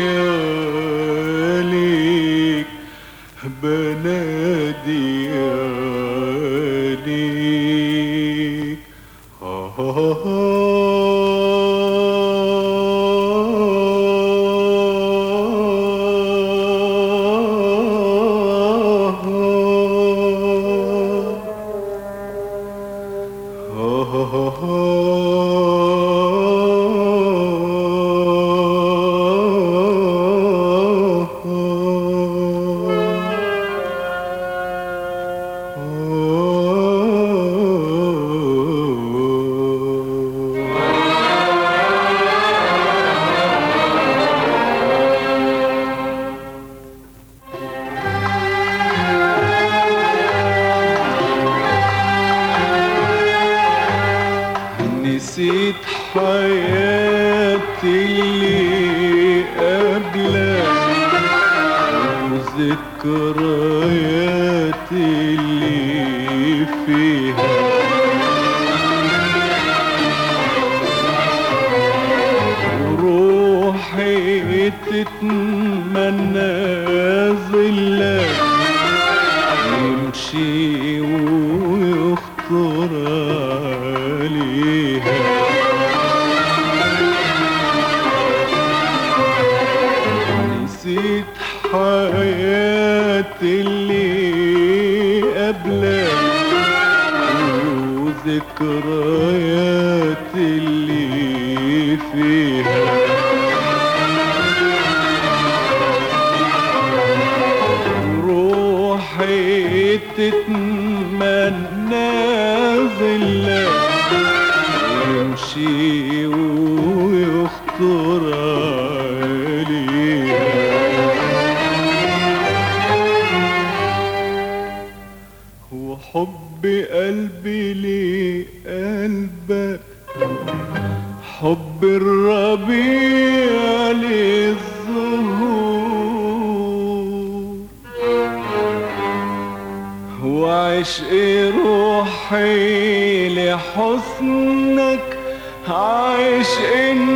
نسيت حياتي اللي قبلك وذكرياتي اللي فيها وروحي تتمنى ظلك يمشي ويخطر عليها نسيت حياتي اللي قبلك وذكرياتي اللي فيها روحي تتمنى ظلك يمشي ويخطر عليها وحب قلبي لقلبك حب الربيع للزهور وعشق روحي لحسنك عشق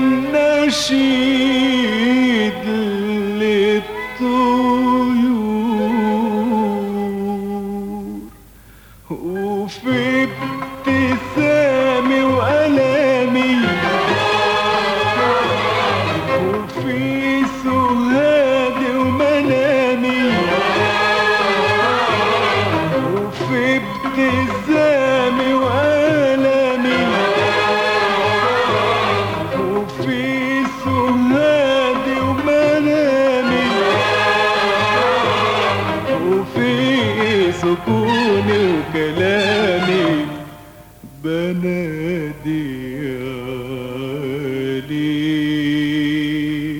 النشيد للطيور وفي ابتسامي وألامي وفي سهادي ومنامي وفي ابتسامي وألامي وفي سهادي ومنامي وفي سكوني وكلامي بنادي عليك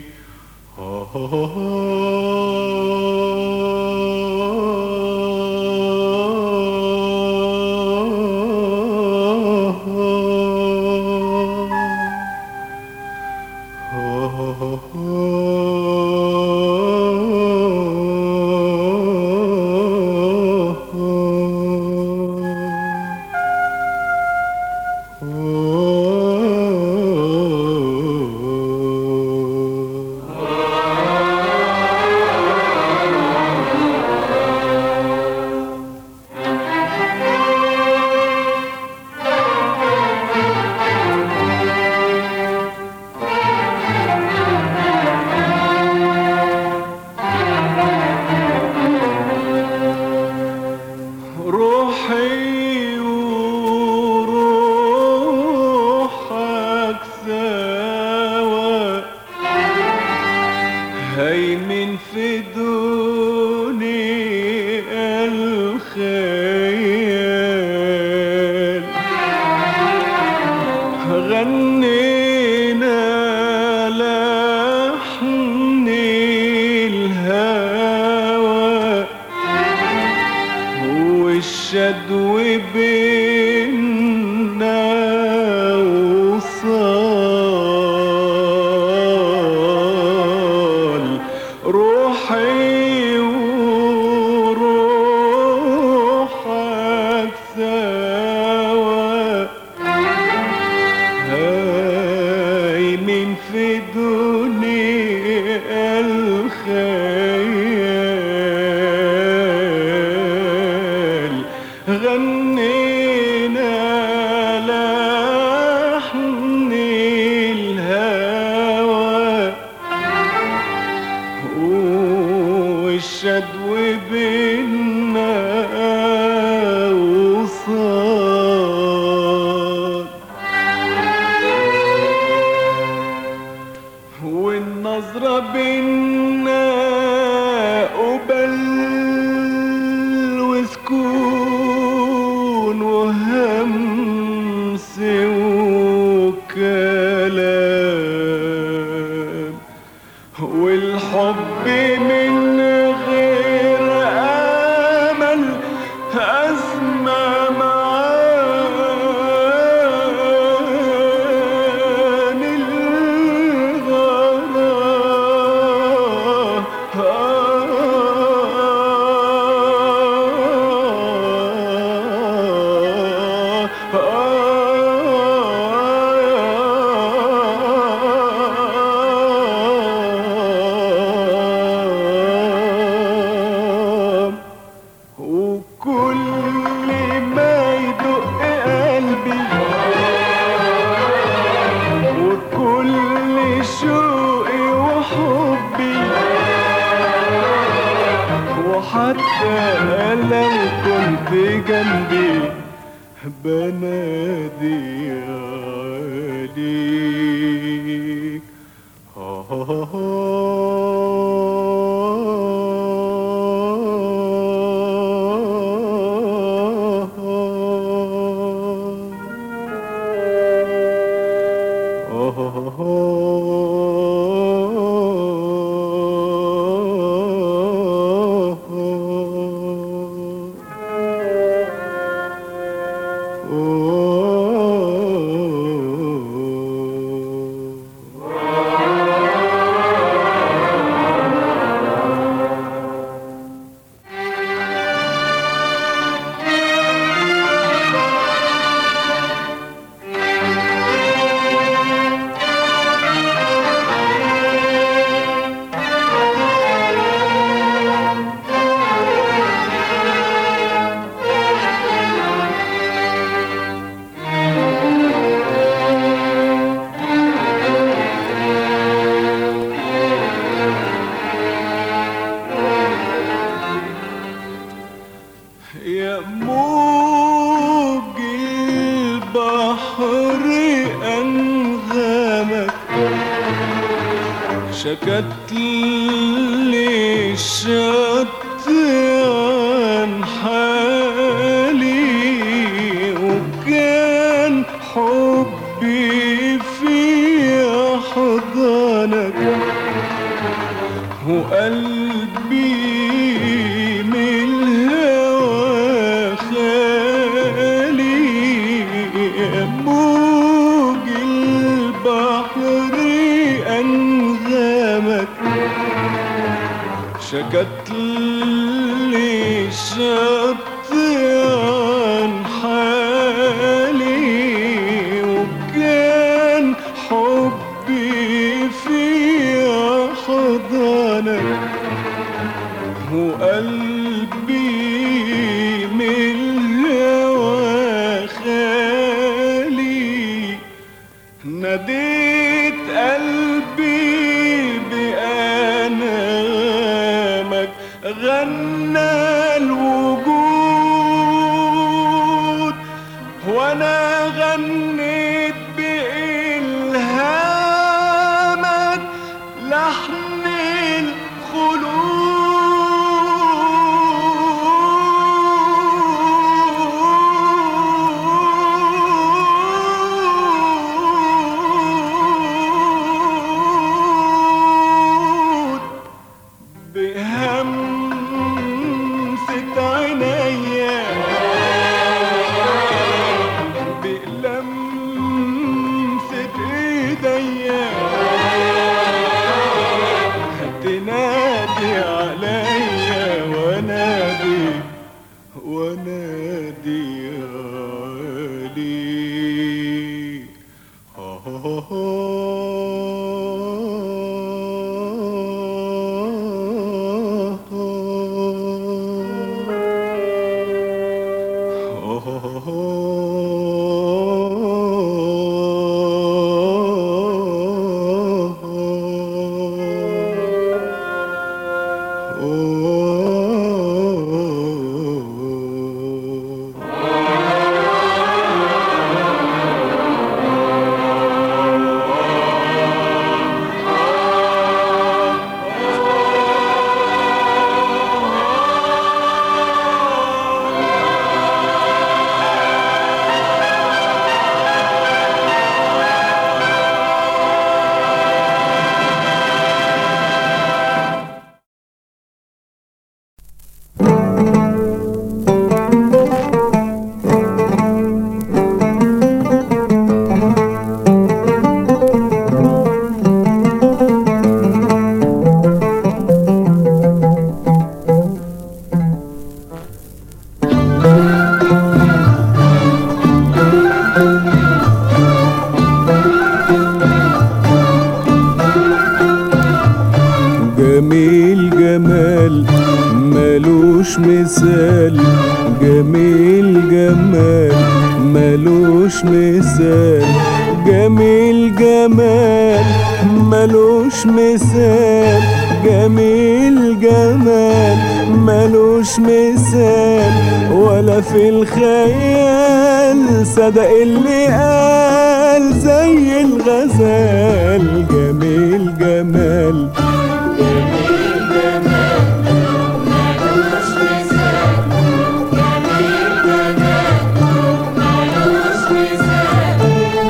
نظرة بينا قبل وسكون وهمس وكلام والحب من غير امل اسمع معاني الغرام وكل ما يدق قلبي وكل شوقي وحبي وحتى لو كنت جنبي بنادي عليك يا موج البحر أنغامك شكت لي الشط عن حالي وكان حبي في أحضانك وقلبي من الهوى خالي موج البحر أنغامك شكت لي الشط عن حالي وكان حبي في أحضانك وقلبي من الهوى خالي ناديت قلبي بأنامك غنى الوجود وانا غنيت بإلهامك لحن الخلود بهمسة عينيا بلمسة ايديا تنادي عليا ونادي ونادي عليك Oh ملوش مثال جميل جمال ملوش مثال جميل جمال ملوش مثال جميل جمال ملوش مثال ولا في الخيال صدق اللي قال زي الغزال جميل جمال ملوش مثال جميل جمال ملوش مثال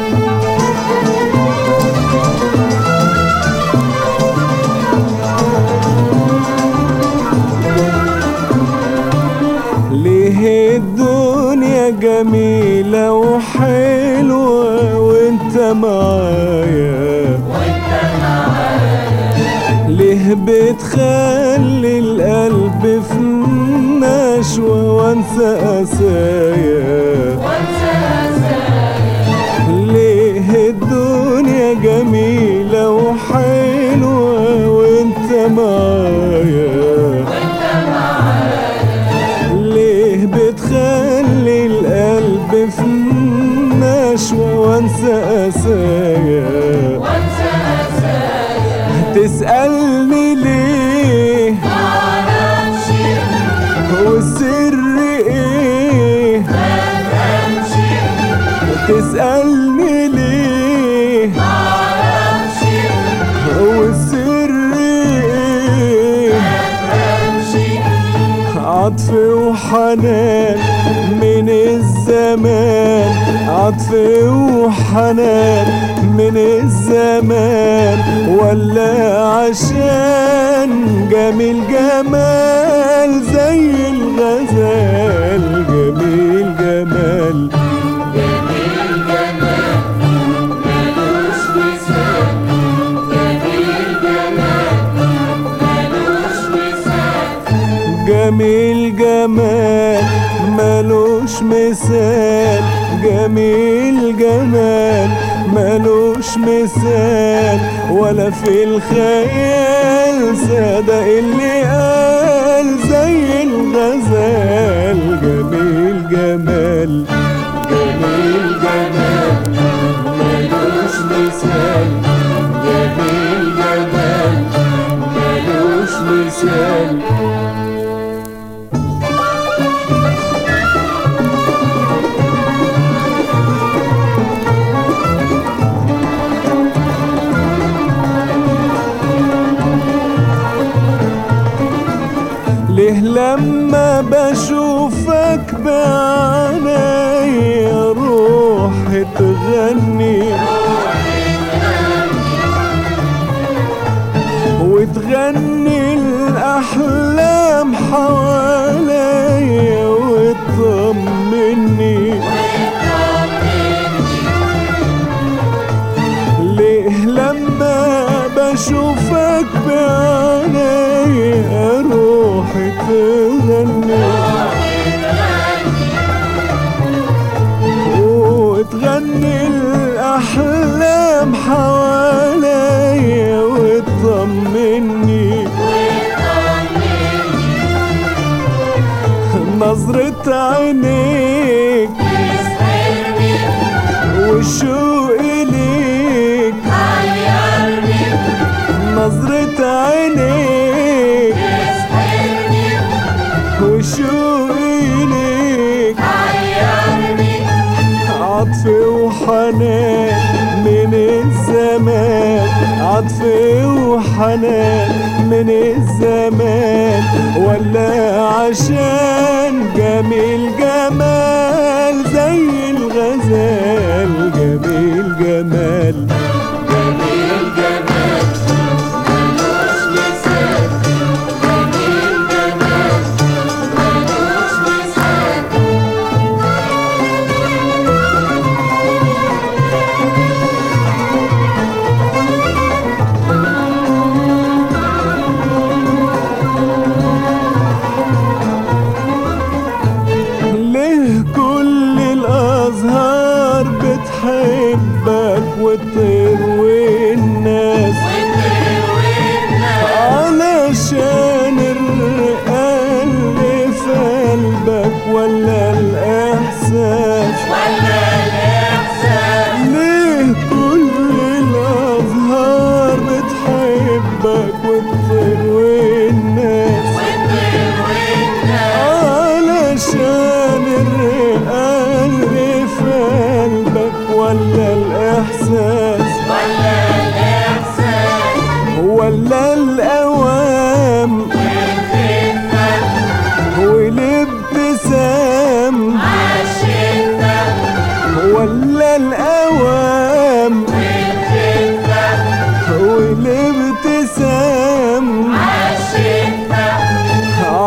ليه الدنيا جميلة وحلوة وانت معايا وانت معايا ليه بتخلي القلب في نشوة وانسى قسايا وانسى أسايا ليه الدنيا جميلة وحلوة وانت معايا وانت معايا ليه بتخلي القلب في نشوة وانسى قسايا وانسى أسايا تسألني ليه معرفش والسر ايه مفهمش تسألني ليه معرفش والسر ايه مفهمش عطف وحنان من الزمان عطف وحنان من الزمان ولا عشان جميل جمال زي الغزال جميل جمال جميل جمال ملوش مثال جميل جمال ملوش مثال جميل جمال ملوش مثال جميل جمال ملوش مثال ولا في الخيال صدق اللي قال زي الغزال جميل جمال جميل جمال ملوش مثال جميل جمال ملوش مثال ليه لما بشوفك بعيني روحي تغني وتغني الأحلام حواليا وتطمني ليه لما بشوفك بعيني روحي تغني وتغني الأحلام حواليا وتطمني نظرة عينيك يسحرني والشوق ليك حيرني نظرة عينيك يسحرني وشوق ليك حيرني عطف وحنان من الزمان عطف وحنان من الزمان ولا عشان جميل جمال زي الغزال جميل جمال جميل جمال ملوش مثال جميل جمال ملوش مثال ليه كل الأزهار بتحبك وتروي الناس علشان الرقة اللي في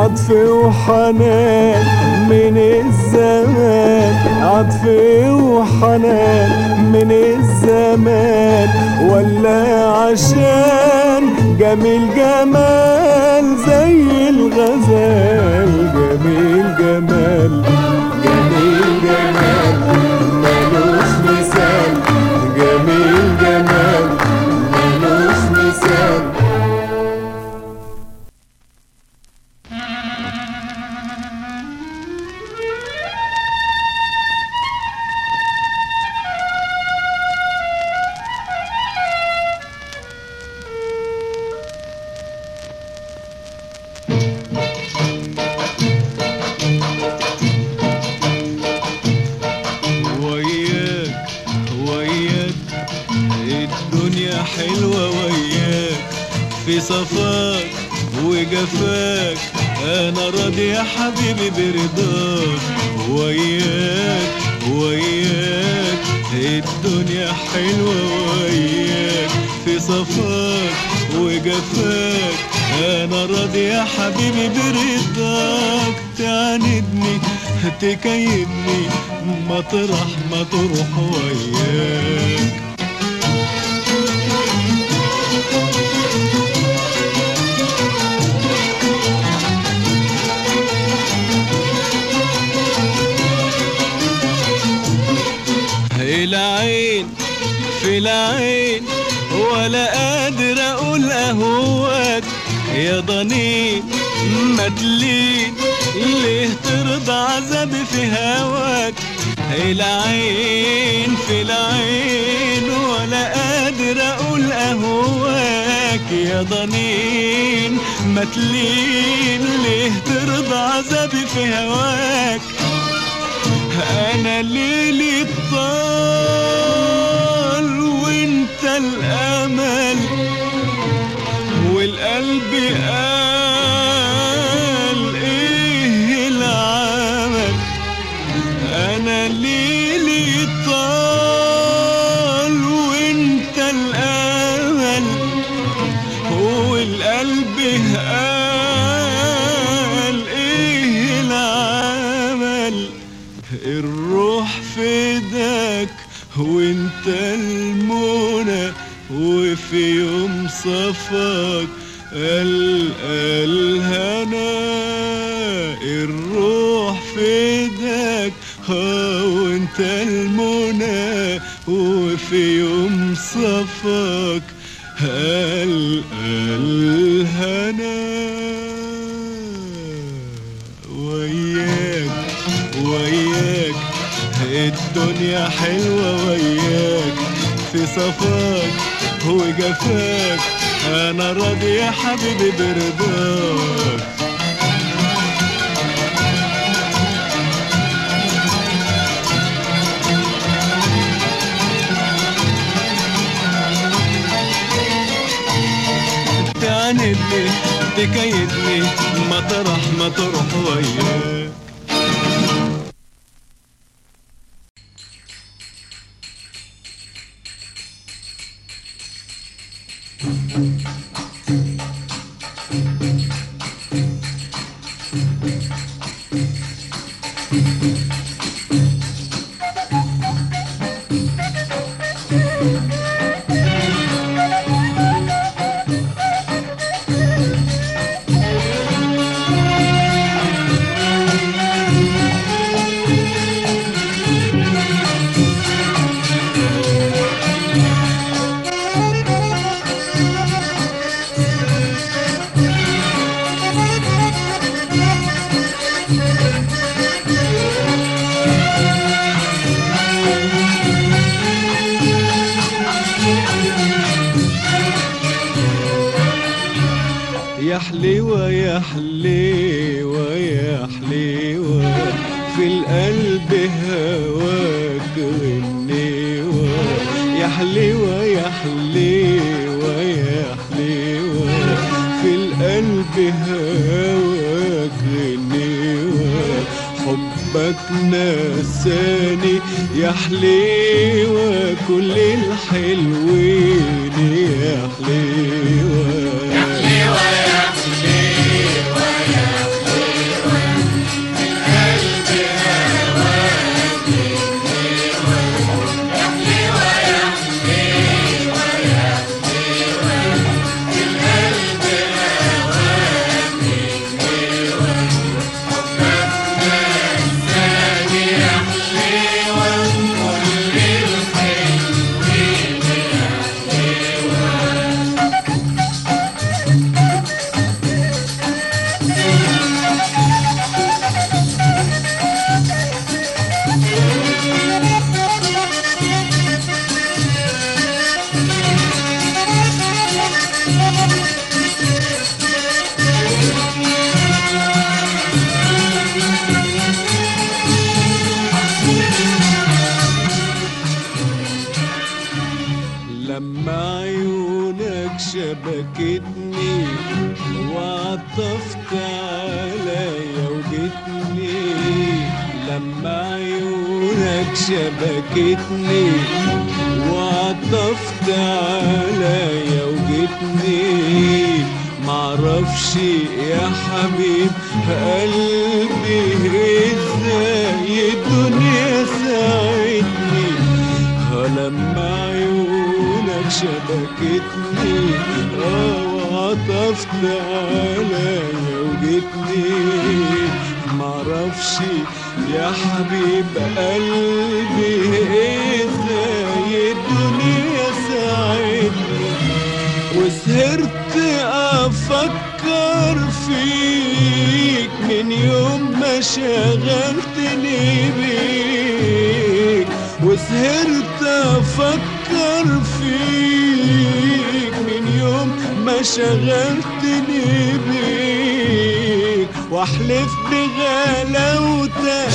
عطف وحنان من الزمان عطف وحنان من الزمان ولا عشان جميل جمال زي الغزال جميل جمال جميل جمال ملوش مثال جميل جمال ملوش مثال وياك وياك الدنيا حلوة وياك في صفاك وجفاك انا راضي يا حبيبي برضاك وياك وياك الدنيا حلوة وياك في صفاك وجفاك انا راضي يا حبيبي برضاك تعاندني تكيدني مطرح ما تروح وياك العين في العين ولا قادر اقول اهواك يا ضنين مدلين ليه ترضى عذابي في هواك العين في العين ولا قادر اقول اهواك يا ضنين متلين ليه ترضى عذابي في هواك انا ليلي طال وانت الامل والقلب قال ايه العمل انا ليلي طال وانت الامل والقلب قال ايه العمل الروح فداك وانت المنى وفي يوم صفاك ألقى الهنا الروح فداك ها وانت المنى وفي يوم صفاك ألقى الهنا وياك وياك الدنيا حلوة وياك في صفاك وجفاك أنا راضي يا حبيبي برضاك تعاندني تكيدني مطرح ما تروح وياك يا حليوة يا حليوة يا حليوة في القلب هواك غنيوة يا حليوة يا حليوة يا حليوة في القلب هواك غنيوة حبك نساني يا حليوة كل الحلوين يا حليوة حليوة يا حليوة يا لما عيونك شبكتني وعطفت عليا وجتني لما عيونك شبكتني وعطفت عليا وجتني معرفش يا حبيب قلبي ازاي الدنيا ساعدني ها لما عيونك شبكتني اه وعطفت عليا وجتني معرفش يا حبيب قلبي ازاي الدنيا ساعدني وسهرت افكر فيك من يوم ما شغلتني بيك وسهرت افكر فيك من يوم ما شغلتني بيك واحلف بغلاوتك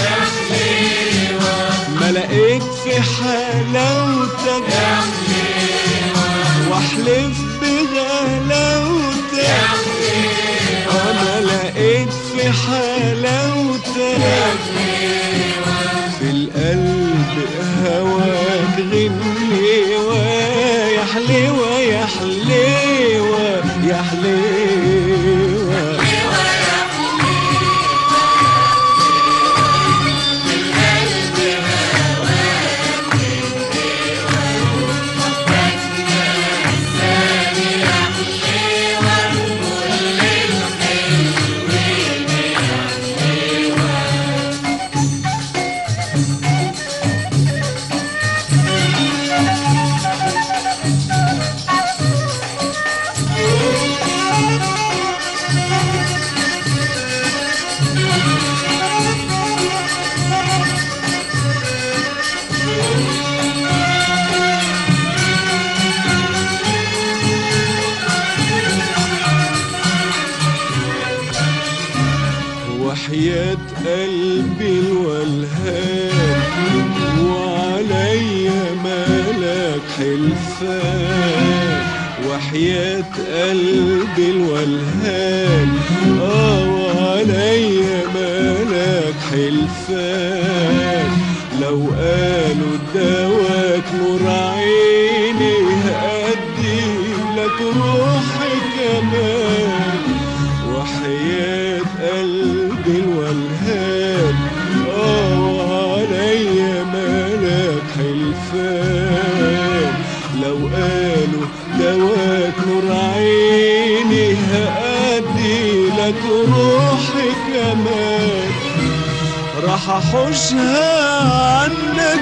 ما لقيت في حلاوتك واحلف بغلاوتك انا لقيت في حلاوتك في القلب هواك غنيوة يا حليوة يا حليوة يا حليوة وحياة قلبي الولهان وعليا مالك حلفان وحياة قلبي الولهان اه وعليا مالك حلفان لو قالوا دواك نور عيني هأدي لك روحي كمان وحياة قلبي الولهان اه وعليا مالك حلفان لو قالوا دواك نور عيني هأدي لك روحي كمان راح احوشها عنك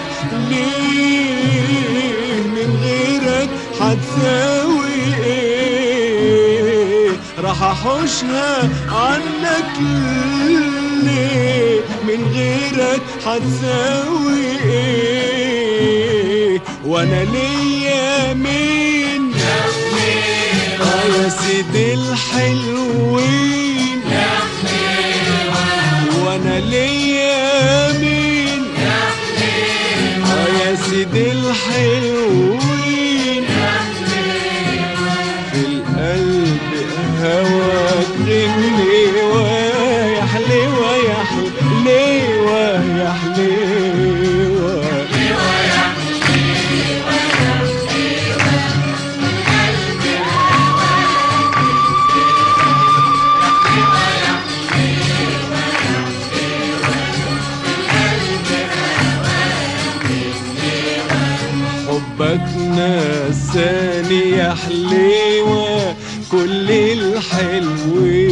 ليه من غيرك هتساوي ايه راح احوشها عنك ليه من غيرك هتساوي ايه وانا ليا مين اه يا سيدي الحلوين وانا ليا مين اه يا سيدي الحلوين في القلب هواك غنيوة يا حليوة يا حليوة يا حليوة حبك نساني يا حليوة كل الحلوين